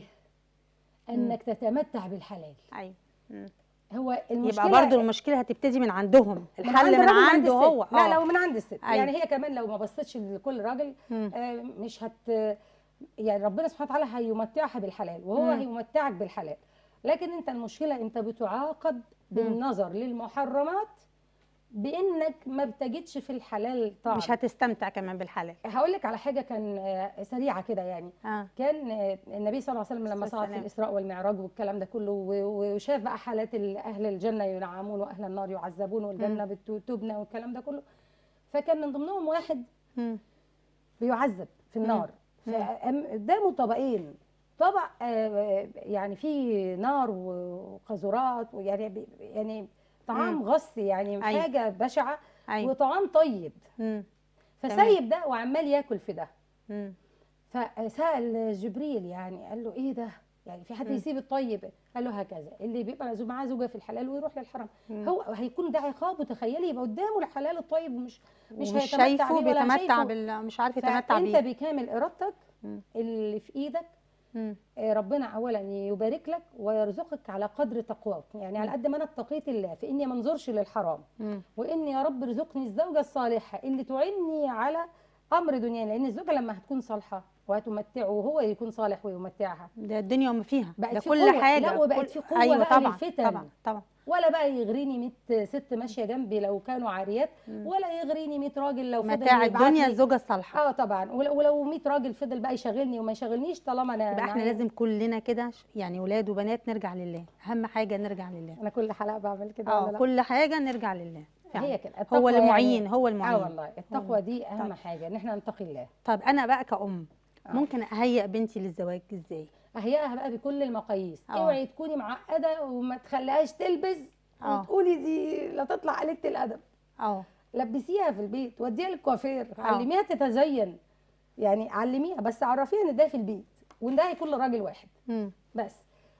انك تتمتع بالحلال ايوه مم. هو المشكله يبقى برضو المشكله هتبتدي من عندهم من الحل عند من الراجل ومن عند عنده الست. هو لا آه. لو من عند الست أيوة. يعني هي كمان لو ما بصتش لكل راجل مم. آه، مش هت يعني ربنا سبحانه وتعالى هيمتعها بالحلال وهو مم. هيمتعك بالحلال لكن انت المشكله انت بتعاقب بالنظر للمحرمات بانك ما بتجدش في الحلال طعم مش هتستمتع كمان بالحلال هقول لك على حاجه كان آه، سريعه كده يعني اه كان آه، النبي صلى الله عليه وسلم لما الصلاة صعد في والسلام. الاسراء والمعراج والكلام ده كله و- وشاف بقى حالات ال- اهل الجنه ينعمون واهل النار يعذبون والجنه بت- تبنى والكلام ده كله فكان من ضمنهم واحد مم. بيعذب في النار فقدامه طبقين طبق آه، يعني فيه نار وقاذورات ويعني بي- يعني طعام مم. غص يعني أيوة. حاجه بشعه ايوه وطعام طيب مم. فسايب ده وعمال ياكل في ده مم. فسأل جبريل يعني قال له ايه ده يعني في حد مم. يسيب الطيب قال له هكذا اللي بيبقى زو- معاه زوجه في الحلال ويروح للحرام مم. هو هيكون ده عقاب وتخيلي يبقى قدامه الحلال الطيب مش مش ومش هيتمتع شايفه بيه ولا بيتمتع شايفه. بال مش عارف يتمتع فانت بيه بكامل ارادتك مم. اللي في ايدك مم. آه، ربنا اولا يبارك لك ويرزقك على قدر تقواك يعني على قد ما انا اتقيت الله في اني ما انظرش للحرام مم. واني يا رب ارزقني الزوجه الصالحه اللي تعيني على امر دنيا لان الزوجه لما هتكون صالحه وهتمتعه وهو يكون صالح ويمتعها ده الدنيا وما فيها بقت ده في كل قوة. حاجه لا، وبقت كل- في قوة ايوه بقى طبعا للفتن. طبعا طبعا ولا بقى يغريني 100 ست ماشيه جنبي لو كانوا عاريات مم. ولا يغريني 100 راجل لو فضل متاع يبعت الدنيا لي- الزوجه الصالحه اه طبعا ول- ولو 100 راجل فضل بقى يشغلني وما يشغلنيش طالما انا يبقى احنا معايا- لازم كلنا كده ش- يعني ولاد وبنات نرجع لله اهم حاجه نرجع لله انا كل حلقه بعمل كده اه ولا لا كل حاجه نرجع لله فعلا. هي كده هو التقوى المعين يعني هو اه المعين والله التقوى دي اهم طيب. حاجه ان احنا نتقي الله طب انا بقى كأم آه. ممكن اهيئ بنتي للزواج ازاي اهيئها بقى بكل المقاييس اه. اوعي تكوني معقده وما تخليهاش تلبس اه. وتقولي دي لا تطلع قليله الادب اه لبسيها في البيت وديها للكوافير آه. علميها تتزين يعني علميها بس عرفيها ان ده في البيت وان ده هيكون لراجل واحد مم. بس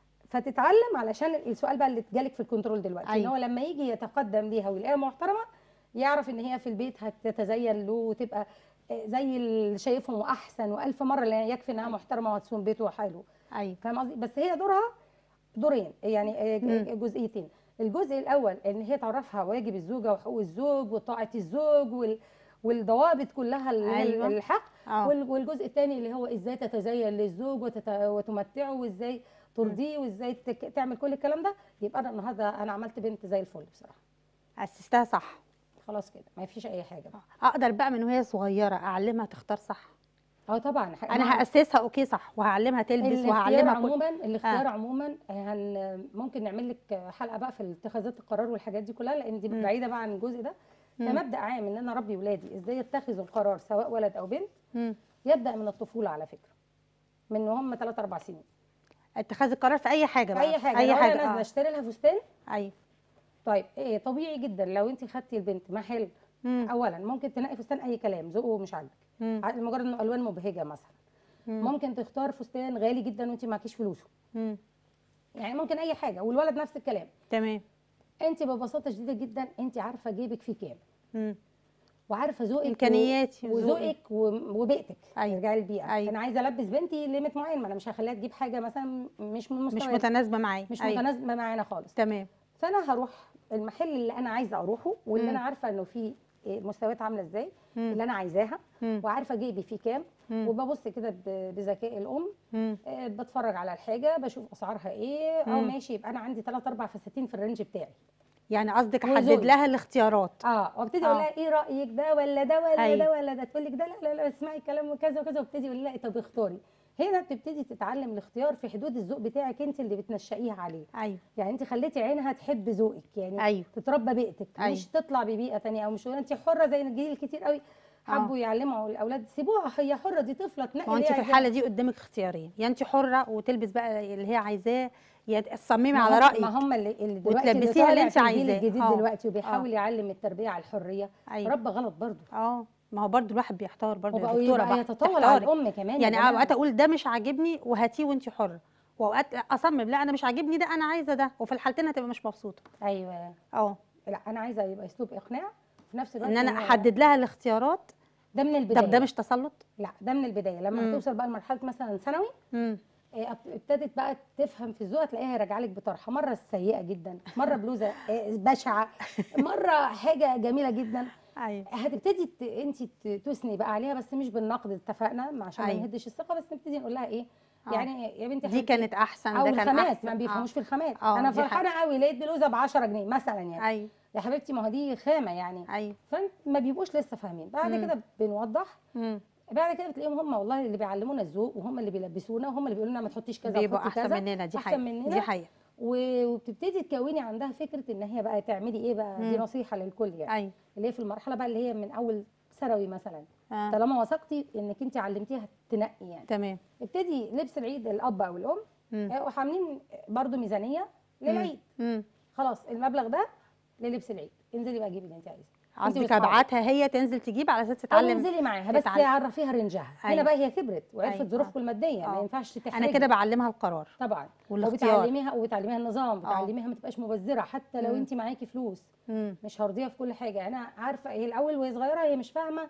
فتتعلم علشان السؤال بقى اللي اتجالك في الكنترول دلوقتي ان أيوة. هو لما يجي يتقدم ليها ويلاقيها محترمه يعرف ان هي في البيت هتتزين له وتبقى آه، زي اللي شايفهم واحسن والف مره لان يكفي انها محترمه وهتصوم بيته حلو ايوه فاهم قصدي بس هي دورها دورين يعني آه، مم. جزئيتين الجزء الاول ان هي تعرفها واجب الزوجه وحقوق الزوج وطاعه الزوج وال والضوابط كلها اللي هي أيوة. الحق اه وال- والجزء الثاني اللي هو ازاي تتزين للزوج وتت... وتمتعه وازاي ترضيه وازاي تك... تعمل كل الكلام ده يبقى انا النهارده انا عملت بنت زي الفل بصراحه اسستها صح خلاص كده ما فيش اي حاجه بقى اقدر بقى من وهي صغيره اعلمها تختار صح اه طبعا ح- انا مع- هاسسها اوكي صح وهعلمها تلبس الاختيار وهعلمها كل عموما الاختيار عموما هن ممكن نعمل لك حلقه بقى في اتخاذات القرار والحاجات دي كلها لان دي مم. بعيده بقى عن الجزء ده مم. كمبدا عام ان انا اربي ولادي ازاي يتخذوا القرار سواء ولد او بنت مم. يبدا من الطفوله على فكره من وهم 3 4 سنين اتخاذ القرار في اي حاجه في بقى اي حاجه اي لو حاجه انا نازله آه. اشتري لها فستان ايوه طيب ايه طبيعي جدا لو انت خدتي البنت محل مم. اولا ممكن تنقي فستان اي كلام ذوقه مش عاجبك مم. ع- لمجرد انه الوان مبهجه مثلا مم. ممكن تختار فستان غالي جدا وانت معكيش فلوسه مم. يعني ممكن اي حاجه والولد نفس الكلام تمام انت ببساطه شديده جدا انت عارفه جيبك فيه كام مم. وعارفه ذوقك و- إمكانياتي وذوقي. وذوقك و- وبيئتك أيوة. ارجعي للبيئه أيوة. انا عايزه البس بنتي ليميت معين ما انا مش هخليها تجيب حاجه مثلا مش من مش مستواها متناسبه معايا مش أيوة. متناسبه معانا خالص تمام فانا هروح المحل اللي انا عايزه اروحه واللي مم. انا عارفه انه فيه إيه المستويات عامله ازاي مم. اللي انا عايزاها مم. وعارفه جيبي فيه كام مم. وببص كده ب- بذكاء الام مم. آه، بتفرج على الحاجه بشوف اسعارها ايه او مم. ماشي يبقى انا عندي 3 4 فساتين في الرينج بتاعي يعني قصدك احدد وذوقي. لها الاختيارات اه وابتدي آه. اقول لها ايه رايك ده ولا ده ولا أيوة. ده ولا ده تقول لك ده لا لا لا اسمعي الكلام وكذا وكذا وابتدي اقول لها طب اختاري هنا بتبتدي تتعلم الاختيار في حدود الذوق بتاعك انت اللي بتنشئيها عليه ايوه يعني انت خليتي عينها تحب ذوقك يعني ايوه تتربى بيئتك أيوة. مش تطلع ببيئه تانية او مش انت حره زي الجيل كتير قوي حبوا يعلموا الاولاد سيبوها هي حره دي طفله تنقي ما هو انت اللي في هي الحاله دي قدامك اختيارين يا انت حره وتلبس بقى اللي هي عايزاه يا تصممي ما على هم- رايك ما هم اللي, اللي دلوقتي اللي وتلبسيها اللي طالع انت في الجيل عايزاه. الجديد آه. دلوقتي وبيحاول يعلم التربيه على الحريه ايوه رب غلط برضه اه ما هو برضو الواحد بيحتار برضو يا وبقوا دكتوره يبقى بقى يتطاول على تحتاري. الام كمان يا يعني جماعة. اوقات اقول ده مش عاجبني وهاتيه وانت حره واوقات اصمم لا انا مش عاجبني ده انا عايزه ده وفي الحالتين هتبقى مش مبسوطه ايوه اه لا انا عايزه يبقى اسلوب اقناع في نفس الوقت ان انا هو- احدد لها الاختيارات ده من البدايه طب ده مش تسلط لا ده من البدايه لما مم. هتوصل بقى لمرحله مثلا ثانوي امم آه، أب- ابتدت بقى تفهم في الذوق تلاقيها راجعه لك بطرحه مره سيئه جدا مره بلوزه آه، بشعه مره حاجه جميله جدا ايوه هتبتدي ت- انت ت- تثني بقى عليها بس مش بالنقد اتفقنا ما عشان ما أيوة. نهدش الثقه بس نبتدي نقول لها ايه آه. يعني يا بنتي دي حبيبتي، كانت احسن او ده كان الخامات احسن ما بيفهموش في الخامات آه، انا دي حقيقة. فرحانه قوي لقيت بلوزه ب 10 جنيه مثلا يعني ايوه يا حبيبتي ما هو دي خامه يعني ايوه فانت ما بيبقوش لسه فاهمين بعد مم. كده بنوضح امم بعد كده بتلاقيهم هم والله اللي بيعلمونا الذوق وهم اللي بيلبسونا وهم اللي بيقولوا لنا ما تحطيش كذا بيبقوا وحطي احسن كذا مننا دي أحسن حقيقه مننا. دي حقيقه و- وبتبتدي تكوني عندها فكره ان هي بقى تعملي ايه بقى دي مم. نصيحه للكل يعني ايوه اللي هي في المرحله بقى اللي هي من اول ثانوي مثلا آه. طالما وثقتي انك انت علمتيها تنقي يعني تمام ابتدي لبس العيد الاب او الام مم. آه، وعاملين برضو ميزانيه للعيد امم خلاص المبلغ ده للبس العيد انزلي بقى جيبي اللي انت عايزاه قصدك وأصحابك. ابعتها هي تنزل تجيب على اساس او تتعلم انزلي معاها بس تتعلم. عرفيها رنجها أيوة. هنا بقى هي كبرت وعرفت أيوة. ظروفكم الماديه ما آه. ينفعش تحرجي انا كده بعلمها القرار طبعا والاختيار وبتعلميها وبتعلميها النظام بتعلميها ما تبقاش مبذره حتى لو مم. انت معاكي فلوس امم مش هرضيها في كل حاجه انا عارفه هي الاول وهي صغيره هي مش فاهمه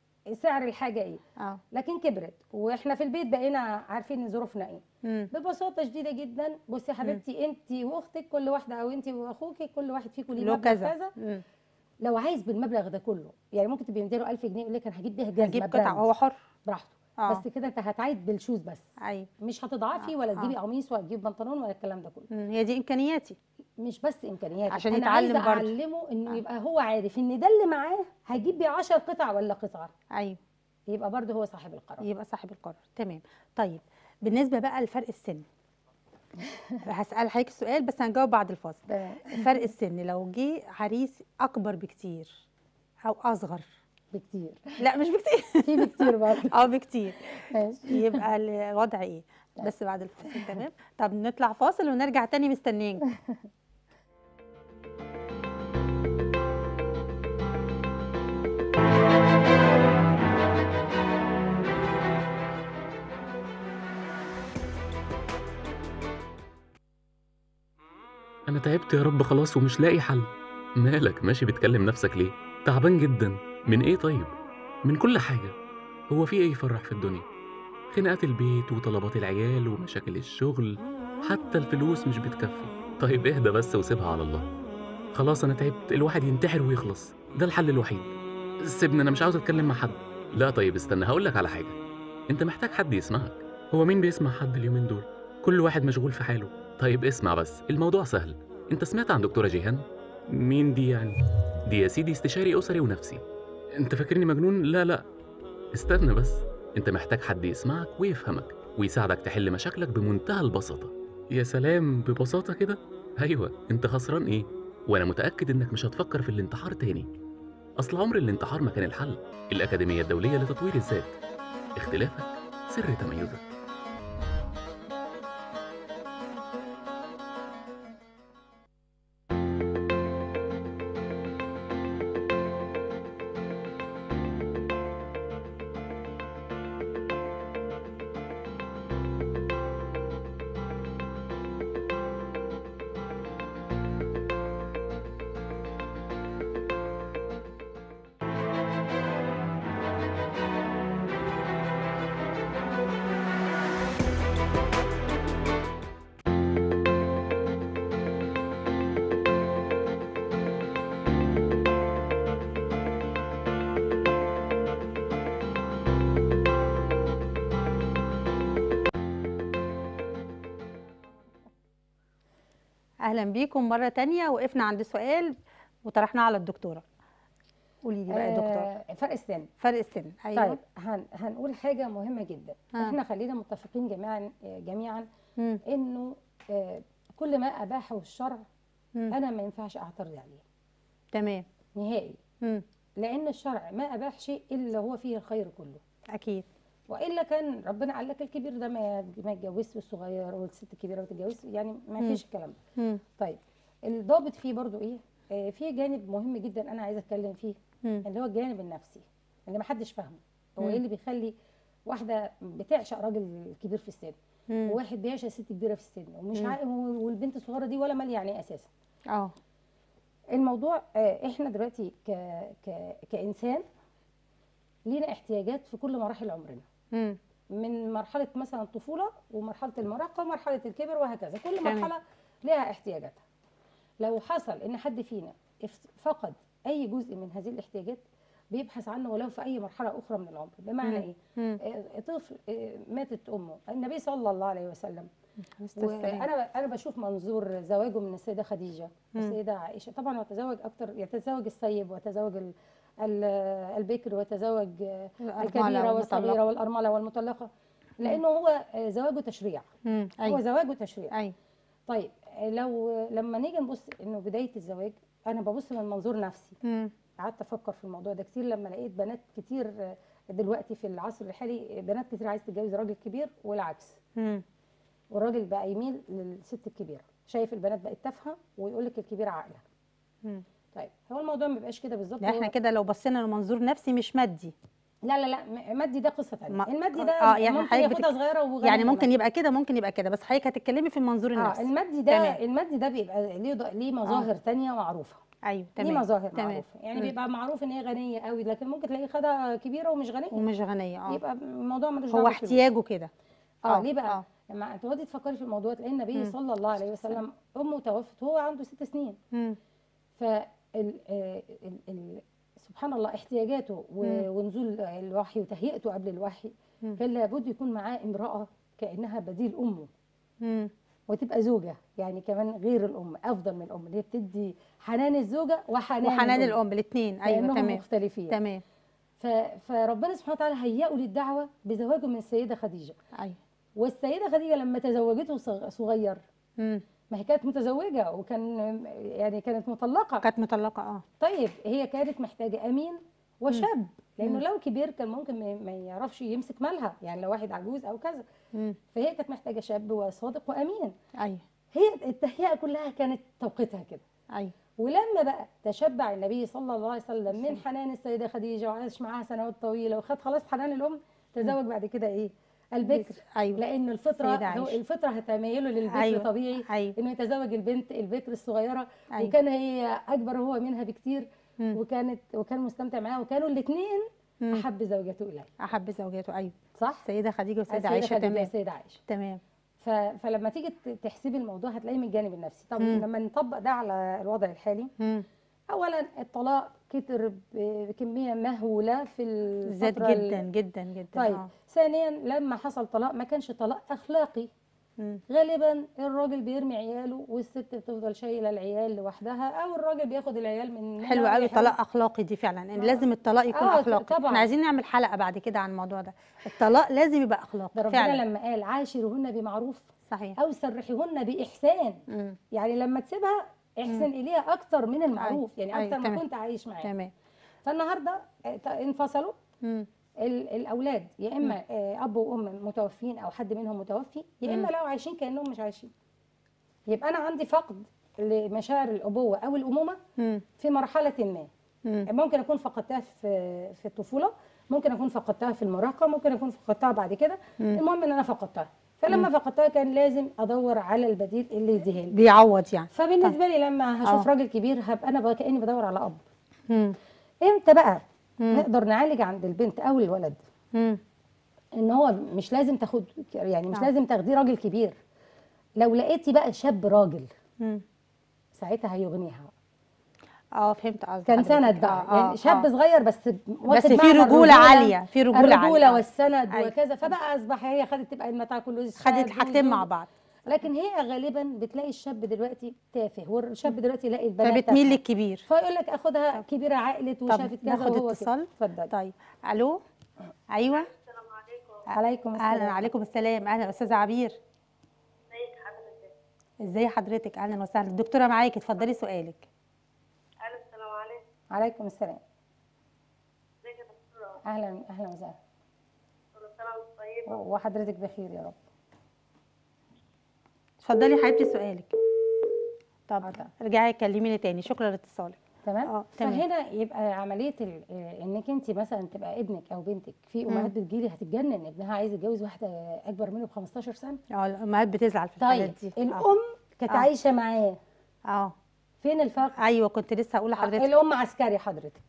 سعر الحاجه ايه اه لكن كبرت واحنا في البيت بقينا عارفين ظروفنا ايه امم ببساطه شديده جدا بصي يا حبيبتي انت واختك كل واحده او انت واخوك كل واحد فيكم ليه له مبلغ كذا كذا مم. لو عايز بالمبلغ ده كله يعني ممكن تبقي مديله 1000 جنيه يقول لك انا هجيب بيها جزمه هجيب قطع براند. هو حر براحته اه بس كده انت هتعيد بالشوز بس ايوه مش هتضعفي ولا آه. تجيبي قميص ولا تجيبي بنطلون ولا الكلام ده كله مم. هي دي امكانياتي مش بس امكانيات عشان انا يتعلم عايزه برضه. اعلمه انه آه. يبقى هو عارف ان ده اللي معاه هيجيب بيه 10 قطع ولا قطعه ايوه يبقى برضه هو صاحب القرار يبقى صاحب القرار تمام طيب بالنسبه بقى لفرق السن هسال حضرتك السؤال بس هنجاوب بعد الفاصل تمام فرق السن لو جه عريس اكبر بكتير او اصغر بكتير لا مش بكتير في بكتير برضه اه بكتير ماشي يبقى الوضع ايه بس بعد الفاصل تمام طب نطلع فاصل ونرجع تاني مستنيين تعبت يا رب خلاص ومش لاقي حل مالك ماشي بتكلم نفسك ليه تعبان جدا من ايه طيب من كل حاجة هو في ايه يفرح في الدنيا خناقات البيت وطلبات العيال ومشاكل الشغل حتى الفلوس مش بتكفي طيب اهدى بس وسيبها على الله خلاص انا تعبت الواحد ينتحر ويخلص ده الحل الوحيد سيبني انا مش عاوز اتكلم مع حد لا طيب استنى هقولك على حاجة انت محتاج حد يسمعك هو مين بيسمع حد اليومين دول كل واحد مشغول في حاله طيب اسمع بس الموضوع سهل انت سمعت عن دكتورة جيهان مين دي يعني دي يا سيدي استشاري اسري ونفسي انت فاكرني مجنون لا لا استنى بس انت محتاج حد يسمعك ويفهمك ويساعدك تحل مشاكلك بمنتهى البساطة يا سلام ببساطة كده ايوه انت خسران ايه وانا متأكد انك مش هتفكر في الانتحار تاني اصل عمر الانتحار ما كان الحل الأكاديمية الدولية لتطوير الذات اختلافك سر تميزك اهلا بيكم مره تانية وقفنا عند سؤال وطرحناه على الدكتوره قولي لي بقى يا دكتور آه فرق السن فرق السن ايوه طيب هن هنقول حاجه مهمه جدا آه. احنا خلينا متفقين جميعا جميعا مم. انه آه كل ما اباحه الشرع مم. انا ما ينفعش اعترض عليه تمام نهائي مم. لان الشرع ما اباح شيء الا هو فيه الخير كله اكيد والا كان ربنا قال لك الكبير ده ما ما يتجوزش الصغير والست الكبيره ما تتجوزش يعني ما مم. فيش الكلام ده مم. طيب الضابط فيه برضو ايه آه في جانب مهم جدا انا عايزه اتكلم فيه مم. اللي هو الجانب النفسي اللي ما حدش فاهمه هو مم. ايه اللي بيخلي واحده بتعشق راجل كبير في السن مم. وواحد بيعشق ست كبيره في السن ومش مم. عارف والبنت الصغيره دي ولا مال يعني اساسا اه الموضوع آه، احنا دلوقتي ك... ك... كانسان لينا احتياجات في كل مراحل عمرنا مم. من مرحله مثلا الطفوله ومرحله المراهقه ومرحله الكبر وهكذا كل تمام. مرحله لها احتياجاتها لو حصل ان حد فينا اف- فقد اي جزء من هذه الاحتياجات بيبحث عنه ولو في اي مرحله اخرى من العمر بمعنى مم. ايه مم. آه، طفل آه، ماتت امه النبي صلى الله عليه وسلم وانا وانا انا بشوف منظور زواجه من السيده خديجه مم. والسيده عائشه طبعا هو تزوج اكتر يتزوج السيب ويتزوج ال- ال- البكر ويتزوج آه، الكبيره والصغيره والارمله والمطلقه لانه هو آه، زواجه تشريع امم هو ايوه زواجه تشريع ايوه طيب آه، لو لما نيجي نبص انه بدايه الزواج انا ببص من منظور نفسي امم قعدت افكر في الموضوع ده كتير لما لقيت بنات كتير آه، دلوقتي في العصر الحالي آه، بنات كتير عايز تتجوز راجل كبير والعكس امم والراجل بقى يميل للست الكبيره شايف البنات بقت تافهه ويقول لك الكبيره عاقله مم. طيب هو الموضوع ما بيبقاش كده بالظبط ده احنا هو- كده لو بصينا لمنظور نفسي مش مادي لا لا لا م- مادي ده قصه ثانيه ما- المادي ده آه، يعني ممكن حضرتك ياخدها بتك- صغيره وغنيه يعني ممكن مثلاً. يبقى كده ممكن يبقى كده بس حضرتك هتتكلمي في المنظور اه النفسي المادي ده تمام. المادي ده بيبقى ليه ض- ليه مظاهر تانية معروفه ايوه ليه تمام مظاهر تمام. معروفه يعني مم. بيبقى معروف ان هي غنيه قوي لكن ممكن تلاقيه خدها كبيره ومش غنيه ومش غنيه اه يبقى الموضوع ملوش هو دعوة بالفلوس. احتياجه كده اه آه، ليه بقى آه. لما تقعدي تفكري في الموضوع تلاقي النبي مم. صلى الله عليه وسلم امه توفت وهو عنده ست سنين امم ف ال- آه، ال- ال- سبحان الله احتياجاته مم. و- ونزول الوحي وتهيئته قبل الوحي مم. كان لابد يكون معاه امراه كانها بديل امه امم وتبقى زوجه يعني كمان غير الام افضل من الام اللي هي بتدي حنان الزوجه وحنان, وحنان الام الاثنين ايوه كانهم تمام مختلفين تمام ف... فربنا سبحانه وتعالى هيئه للدعوه بزواجه من السيده خديجه ايوه والسيده خديجه لما تزوجته صغ- صغير امم ما هي كانت متزوجه وكان يعني كانت مطلقه كانت مطلقه اه طيب هي كانت محتاجه امين وشاب لانه مم. لو كبير كان ممكن ما- ما يعرفش يمسك مالها يعني لو واحد عجوز او كذا امم فهي كانت محتاجه شاب وصادق وامين ايوه هي التهيئه كلها كانت توقيتها كده ايوه ولما بقى تشبع النبي صلى الله عليه وسلم من حنان السيده خديجه وعاش معاها سنوات طويله وخد خلاص حنان الام تزوج بعد كده ايه البكر ايوه لان الفطره سيدة هو عائشة. الفطره هتميله للبكر أيوة. طبيعي ايوه انه يتزوج البنت البكر الصغيره أيوة. وكان هي اكبر هو منها بكتير مم. وكانت وكان مستمتع معاها وكانوا الاثنين مم. احب زوجته اليه احب زوجاته ايوه صح سيده خديجه وسيده السيدة عائشه خديجة تمام والسيدة عائشه تمام ف... فلما تيجي ت- تحسبي الموضوع هتلاقيه من الجانب النفسي طب مم. لما نطبق ده على الوضع الحالي مم. اولا الطلاق كتر ب- بكميه مهوله في زاد الفتره ال- جدا جدا جدا طيب آه. ثانيا لما حصل طلاق ما كانش طلاق اخلاقي مم. غالبا الراجل بيرمي عياله والست بتفضل شايله العيال لوحدها او الراجل بياخد العيال من حلو قوي طلاق اخلاقي دي فعلا ان لازم الطلاق يكون آه، اخلاقي طبعاً. احنا عايزين نعمل حلقه بعد كده عن الموضوع ده الطلاق لازم يبقى ده اخلاقي ربنا فعلا لما قال عاشرهن بمعروف صحيح او سرحيهن باحسان مم. يعني لما تسيبها احسن اليها اكتر من المعروف يعني أيوة، اكتر ما تمام. كنت عايش معاها تمام فالنهارده آه، ت- انفصلوا مم. ال- الاولاد يا اما آه، اب وام متوفين او حد منهم متوفي يا اما مم. لو عايشين كانهم مش عايشين يبقى انا عندي فقد لمشاعر الابوه او الامومه مم. في مرحله ما مم. ممكن اكون فقدتها في في الطفوله ممكن اكون فقدتها في المراهقه ممكن اكون فقدتها بعد كده مم. المهم ان انا فقدتها فلما فقدتها كان لازم ادور على البديل اللي يديها لي بيعوض يعني فبالنسبه لي لما هشوف آه. راجل كبير هبقى انا بقى كاني بدور على اب مم. امتى بقى مم. نقدر نعالج عند البنت او الولد مم. ان هو مش لازم تاخد يعني مش آه. لازم تاخديه راجل كبير لو لقيتي بقى شاب راجل مم. ساعتها هيغنيها اه فهمت قصدك كان حضرتك. سند بقى آه، يعني آه، شاب آه. صغير بس واخد بس في معنى رجوله الرجولة- عاليه في رجوله عاليه الرجوله آه. والسند أيوة. وكذا فبقى اصبح هي خدت تبقى المتاع كله خدت شهاد الحاجتين مع وزوج. بعض لكن هي غالبا بتلاقي الشاب دلوقتي تافه والشاب دلوقتي يلاقي البنات فبتميل تافهة. للكبير فيقول لك اخدها كبيره عقلت طب وشافت كذا ناخد وهو اتصال كده اتفضلي طيب الو ايوه عليكم السلام اهلا عليكم السلام اهلا استاذه عبير ازي حضرتك اهلا وسهلا الدكتوره معاكي اتفضلي سؤالك الو السلام عليكم عليكم السلام ازيك يا دكتوره اهلا اهلا وسهلا كل سنه وانت طيبه وحضرتك بخير يا رب اتفضلي يا حبيبتي سؤالك طب آه، تمام. ارجعي كلميني تاني شكرا لاتصالك تمام اه تمام فهنا يبقى عمليه ال- آه، انك انت مثلا تبقى ابنك او بنتك في مم. امهات بتجيلي هتتجنن ابنها عايز يتجوز واحده اكبر منه ب 15 سنه اه الامهات بتزعل في الحالات طيب دي الام كانت آه. عايشه معاه اه فين الفرق ايوه كنت لسه هقول لحضرتك الام عسكري حضرتك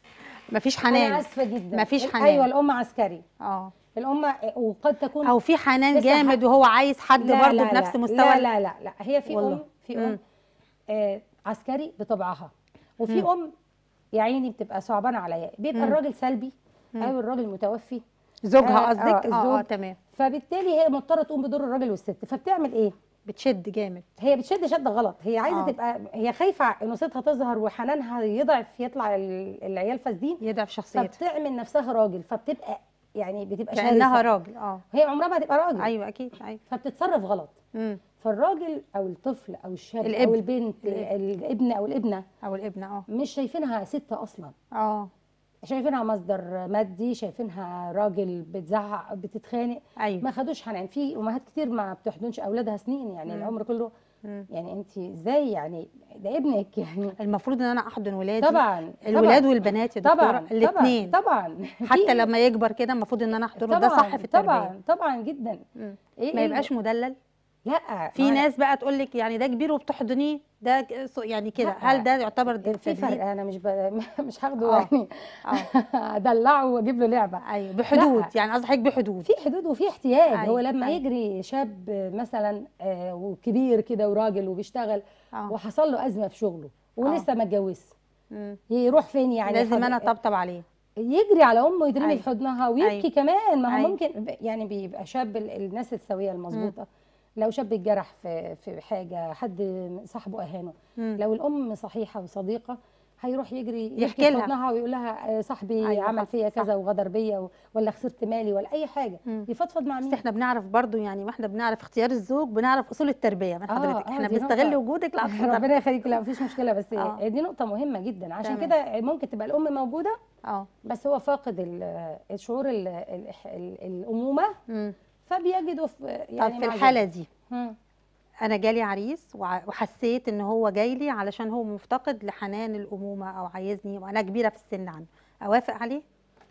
مفيش انا حنان اسفه جدا مفيش ال- حنان. ايوه الام عسكري اه الام وقد تكون او في حنان لسه جامد وهو عايز حد لا برضه لا بنفس لا مستوى لا لا لا لا هي في والله. ام في مم. ام آه عسكري بطبعها وفي مم. ام يا عيني بتبقى صعبانه عليا بيبقى مم. الراجل سلبي مم. او الراجل متوفي زوجها آه، قصدك آه، اه اه الزوج. تمام فبالتالي هي مضطره تقوم بدور الراجل والست فبتعمل ايه بتشد جامد هي بتشد شد غلط هي عايزه آه. تبقى هي خايفه انوثتها تظهر وحنانها يضعف يطلع ال- العيال فاسدين يضعف شخصيتها فبتعمل نفسها راجل فبتبقى يعني بتبقى كانها شرسة. راجل اه هي عمرها ما هتبقى راجل ايوه اكيد ايوه فبتتصرف غلط امم فالراجل او الطفل او الشاب الابن. او البنت الابن. الابن او الابنه او الابن اه مش شايفينها ست اصلا اه شايفينها مصدر مادي شايفينها راجل بتزعق بتتخانق ايوه ما خدوش حنان في امهات كتير ما بتحضنش اولادها سنين يعني مم. العمر كله مم. يعني انت ازاي يعني ده ابنك يعني المفروض ان انا احضن ولادي طبعا الولاد طبعاً. والبنات يا دكتوره طبعا الاثنين طبعا حتى في- لما يكبر كده المفروض ان انا احضنه ده طبعاً، صح في التربيه طبعا طبعا جدا مم. ايه ما إيه يبقاش مدلل لا في ما- ناس بقى تقول لك يعني ده كبير وبتحضنيه ده ك- ص- يعني كده لا. هل ده يعتبر في تدليل؟ فرق انا مش ب... مش هاخده آه. يعني اه ادلعه واجيب له لعبه ايوه بحدود لا. يعني قصدي حضرتك بحدود في حدود وفي احتياج أيوة، هو لما أيوة. يجري شاب مثلا آه، وكبير كده وراجل وبيشتغل اه وحصل له ازمه في شغله ولسه ما اتجوزش مم. يروح فين يعني لازم حض- انا اطبطب عليه يجري على امه يترمي أيوة. في حضنها ويبكي أيوة. كمان ما هو أيوة. ممكن ب- يعني بيبقى شاب ال- الناس السويه المظبوطه لو شاب اتجرح في في حاجه حد صاحبه اهانه مم. لو الام صحيحه وصديقه هيروح يجري يبكي يحكي في لها. حضنها ويقول لها آه، صاحبي أيوة، عمل حصل، فيا صح. كذا وغدر بيا و- ولا خسرت مالي ولا اي حاجه مم. يفضفض مع بس مين احنا بنعرف برضو يعني واحنا بنعرف اختيار الزوج بنعرف اصول التربيه من آه، حضرتك آه، احنا دي بنستغل نقطة. وجودك لاقصى ربنا يخليك لا مفيش مشكله بس آه. دي نقطه مهمه جدا عشان تمام. كده ممكن تبقى الام موجوده اه بس هو فاقد ال- الشعور ال- ال- ال- الامومه مم. فبيجدوا في يعني طب في معزل. الحاله دي مم. انا جالي عريس وع- وحسيت ان هو جاي لي علشان هو مفتقد لحنان الامومه او عايزني وانا كبيره في السن عنه اوافق عليه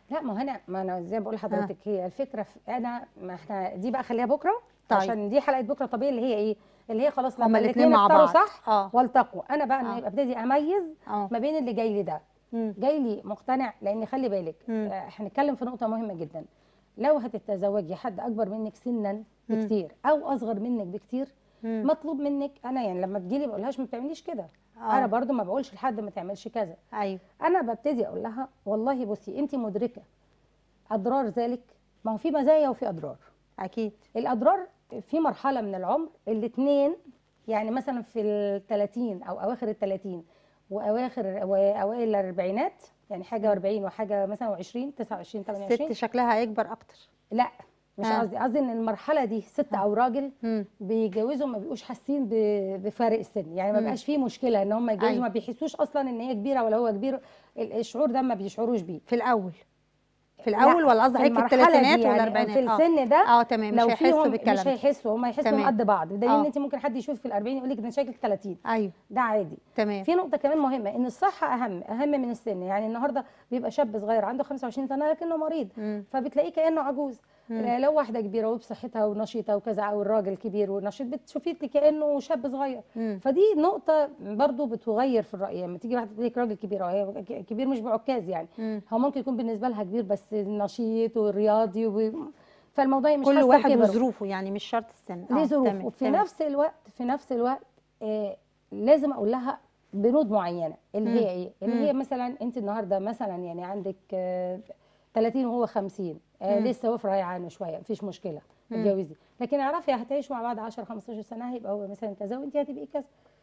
لا ما هو انا ما انا زي ما بقول لحضرتك هي الفكره في انا ما احنا دي بقى خليها بكره طيب. عشان دي حلقه بكره طبيعي اللي هي ايه اللي هي خلاص هما لما الاتنين الاثنين مع اختاروا بعض. صح اه والتقوا انا بقى آه. أنا ابتدي اميز اه ما بين اللي جاي لي ده مم. جاي لي مقتنع لان خلي بالك مم. آه، احنا هنتكلم في نقطه مهمه جدا لو هتتزوجي حد اكبر منك سنا مم. بكتير او اصغر منك بكتير مم. مطلوب منك انا يعني لما تجيلي ما بقولهاش ما بتعمليش كده آه. انا برضو ما بقولش لحد ما تعملش كذا ايوه انا ببتدي اقول لها والله بصي انت مدركه اضرار ذلك ما هو في مزايا وفي اضرار اكيد الاضرار في مرحله من العمر الاثنين يعني مثلا في ال 30 او اواخر ال 30 واواخر واوائل الاربعينات يعني حاجه 40 وحاجه مثلا 20 29 28 الست شكلها هيكبر اكتر لا مش آه. قصدي قصدي ان المرحله دي ست او راجل مم. بيتجوزوا ما بيبقوش حاسين ب- بفارق السن يعني ما مم. بقاش فيه مشكله ان هم يتجوزوا أيوة. ما بيحسوش اصلا ان هي كبيره ولا هو كبير ال- الشعور ده ما بيشعروش بيه في الاول في الاول لا، ولا قصدي في حضرتك في المرحلة دي الثلاثينات يعني والاربعينات في السن ده اه تمام مش لو هيحسوا فيهم بالكلام مش ده. هيحسوا هم هيحسوا تمام. قد بعض بدليل آه. ان انت ممكن حد يشوف في ال 40 يقول لك ده شكلك 30 ايوه ده عادي تمام في نقطه كمان مهمه ان الصحه اهم اهم من السن يعني النهارده بيبقى شاب صغير عنده 25 سنه لكنه مريض مم. فبتلاقيه كانه عجوز مم. لو واحده كبيره وبصحتها ونشيطه وكذا او الراجل كبير ونشيط بتشوفيه كانه شاب صغير مم. فدي نقطه برضو بتغير في الراي لما تيجي واحده تقول لك راجل كبير وهي ك- كبير مش بعكاز يعني مم. هو ممكن يكون بالنسبه لها كبير بس نشيط ورياضي و... فالموضوع مش كل حاسة واحد بكبره. وظروفه يعني مش شرط السن ليه آه، ظروف تمام، وفي تمام. نفس الوقت في نفس الوقت آه لازم اقول لها بنود معينه اللي مم. هي ايه اللي مم. هي مثلا انت النهارده مثلا يعني عندك آه 30 وهو 50 آه مم. لسه وفره يعانوا شويه مفيش مشكله مم. اتجوزي لكن اعرفي هتعيشوا مع بعض 10 15 سنه هيبقى هو مثلا كذا وانت هتبقي كذا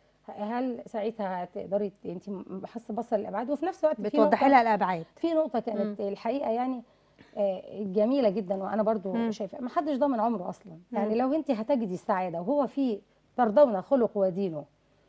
هل ساعتها هتقدري انت حاسه بصه للابعاد وفي نفس الوقت في بتوضحي نقطة- لها الابعاد في نقطة كانت الحقيقة يعني آه، جميلة جدا وأنا برضو مم. شايفة ما حدش ضامن عمره أصلا مم. يعني لو أنت هتجدي السعادة وهو في ترضون خلق ودينه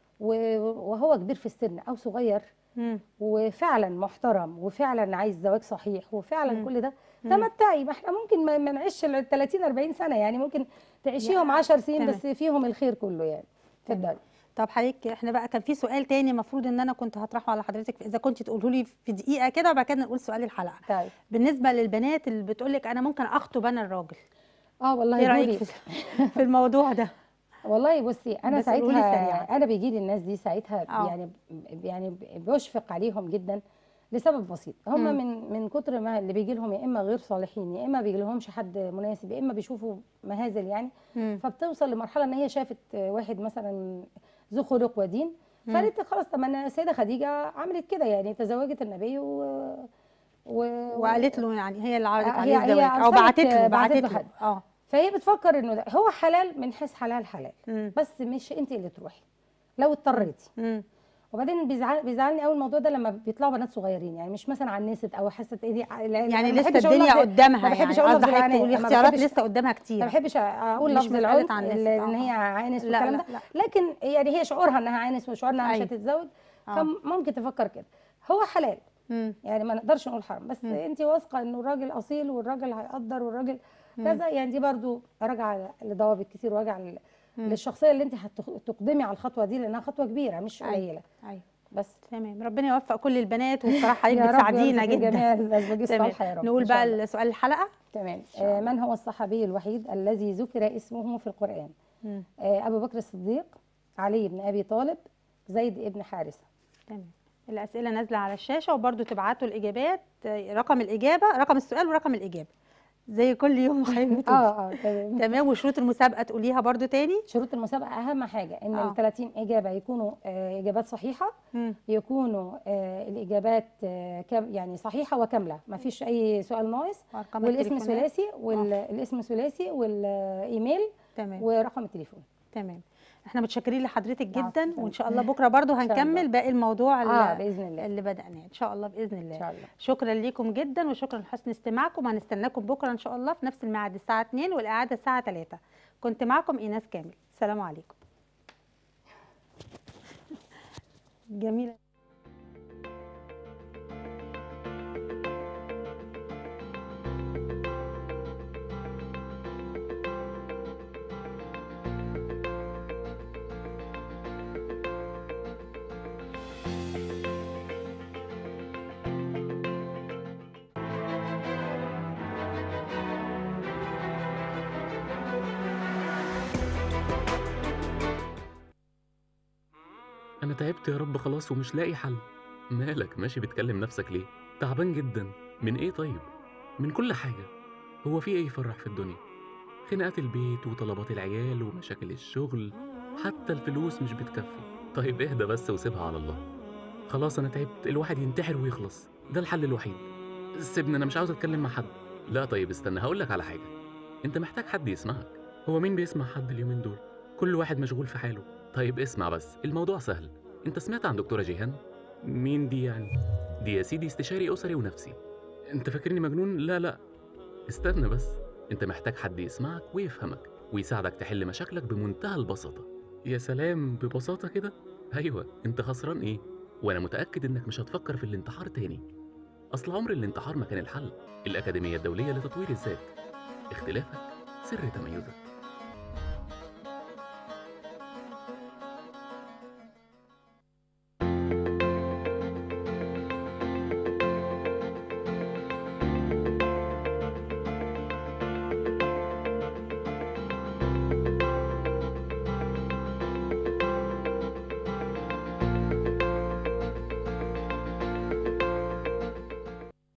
و- وهو كبير في السن أو صغير مم. وفعلا محترم وفعلا عايز زواج صحيح وفعلا مم. كل ده مم. تمتعي ما احنا ممكن ما ما نعيش ال 30 40 سنة يعني ممكن تعيشيهم 10 سنين تمام. بس فيهم الخير كله يعني تمام. اتفضلي طب حضرتك احنا بقى كان في سؤال تاني المفروض ان انا كنت هطرحه على حضرتك اذا كنت تقوله لي في دقيقه كده وبعد كده نقول سؤال الحلقه طيب بالنسبه للبنات اللي بتقول لك انا ممكن اخطب انا الراجل اه والله ايه رايك دوري. في في الموضوع ده والله بصي انا بس قولي ساعتها سريعاً. انا بيجي لي الناس دي ساعتها آه. يعني يعني بشفق عليهم جدا لسبب بسيط هم مم. من من كتر ما اللي بيجي لهم يا اما غير صالحين يا اما بيجي لهمش حد مناسب يا اما بيشوفوا مهازل يعني مم. فبتوصل لمرحله ان هي شافت واحد مثلا ذو خلق ودين مم. فقالت خلاص طب ما انا السيده خديجه عملت كده يعني تزوجت النبي و, و... وقالت له يعني هي اللي عرضت آه، عليه هي- هي الزواج او أرسلت- بعتت له بعتت بعتت له له حد. اه فهي بتفكر انه ده هو حلال من حيث حلال حلال مم. بس مش انت اللي تروحي لو اضطريتي مم. وبعدين بيزعل بيزعلني قوي الموضوع ده لما بيطلعوا بنات صغيرين يعني مش مثلا عنست او حست ايه دي يعني لسه الدنيا قدامها ما بحبش يعني اقول قصدي لفظ حضرتك تقولي العنان، ما اختيارات بحبش- لسه قدامها ما كتير بحبش اقول مش لفظ مسألة العنف عنست، ال- آه. ان هي عانس لا والكلام لا ده لا لكن يعني هي شعورها انها عانس وشعورها انها مش أيوة. هتتزوج آه. فممكن تفكر كده هو حلال مم. يعني ما نقدرش نقول حرام بس مم. انت واثقه انه الراجل اصيل والراجل هيقدر والراجل مم. كذا يعني دي برضو راجعه لضوابط كتير وراجعه لل- مم. للشخصيه اللي انت هتقدمي على الخطوه دي لانها خطوه كبيره مش أيوة. قليله ايوه بس تمام ربنا يوفق كل البنات وبصراحه حضرتك يا رب بتساعدينا يرزق جدا جميع الازواج تمام الصالحه يا رب نقول إن شاء بقى الله. سؤال الحلقه تمام شاء آه، الله. من هو الصحابي الوحيد الذي ذكر اسمه في القران مم. آه، ابو بكر الصديق علي بن ابي طالب زيد بن حارثه تمام الاسئله نازله على الشاشه وبرده تبعتوا الاجابات آه، رقم الاجابه رقم السؤال ورقم الاجابه زي كل يوم حضرتك بتقولي. اه اه تمام تمام وشروط المسابقه تقوليها برضو تاني شروط المسابقه اهم حاجه ان آه. ال 30 اجابه يكونوا آه، اجابات صحيحه مم. يكونوا آه، الاجابات آه، كام يعني صحيحه وكامله ما فيش اي سؤال ناقص وارقام والاسم التليفونات. ثلاثي والاسم ثلاثي والايميل تمام ورقم التليفون تمام احنا متشكرين لحضرتك العفو، جدا تمام. وان شاء الله بكره برضو شاء الله. هنكمل باقي الموضوع اه اللي, باذن الله اللي بدأناه ان شاء الله باذن ان الله شاء الله شكرا ليكم جدا وشكرا لحسن استماعكم هنستناكم بكره ان شاء الله في نفس الميعاد الساعه 2 والاعاده الساعه 3 كنت معكم ايناس كامل السلام عليكم جميله انا تعبت يا رب خلاص ومش لاقي حل مالك ماشي بتكلم نفسك ليه تعبان جدا من ايه طيب من كل حاجه هو في ايه يفرح في الدنيا خناقات البيت وطلبات العيال ومشاكل الشغل حتى الفلوس مش بتكفي طيب اهدى بس وسيبها على الله خلاص انا تعبت الواحد ينتحر ويخلص ده الحل الوحيد سيبني انا مش عاوز اتكلم مع حد لا طيب استنى هقولك على حاجه انت محتاج حد يسمعك هو مين بيسمع حد اليومين دول كل واحد مشغول في حاله طيب اسمع بس الموضوع سهل انت سمعت عن دكتوره جيهان مين دي يعني دي يا سيدي استشاري اسري ونفسي انت فاكرني مجنون لا لا استنى بس انت محتاج حد يسمعك ويفهمك ويساعدك تحل مشاكلك بمنتهى البساطه يا سلام ببساطه كده ايوه انت خسران ايه وانا متاكد انك مش هتفكر في الانتحار تاني اصل عمر الانتحار ما كان الحل الاكاديميه الدوليه لتطوير الذات اختلافك سر تميزك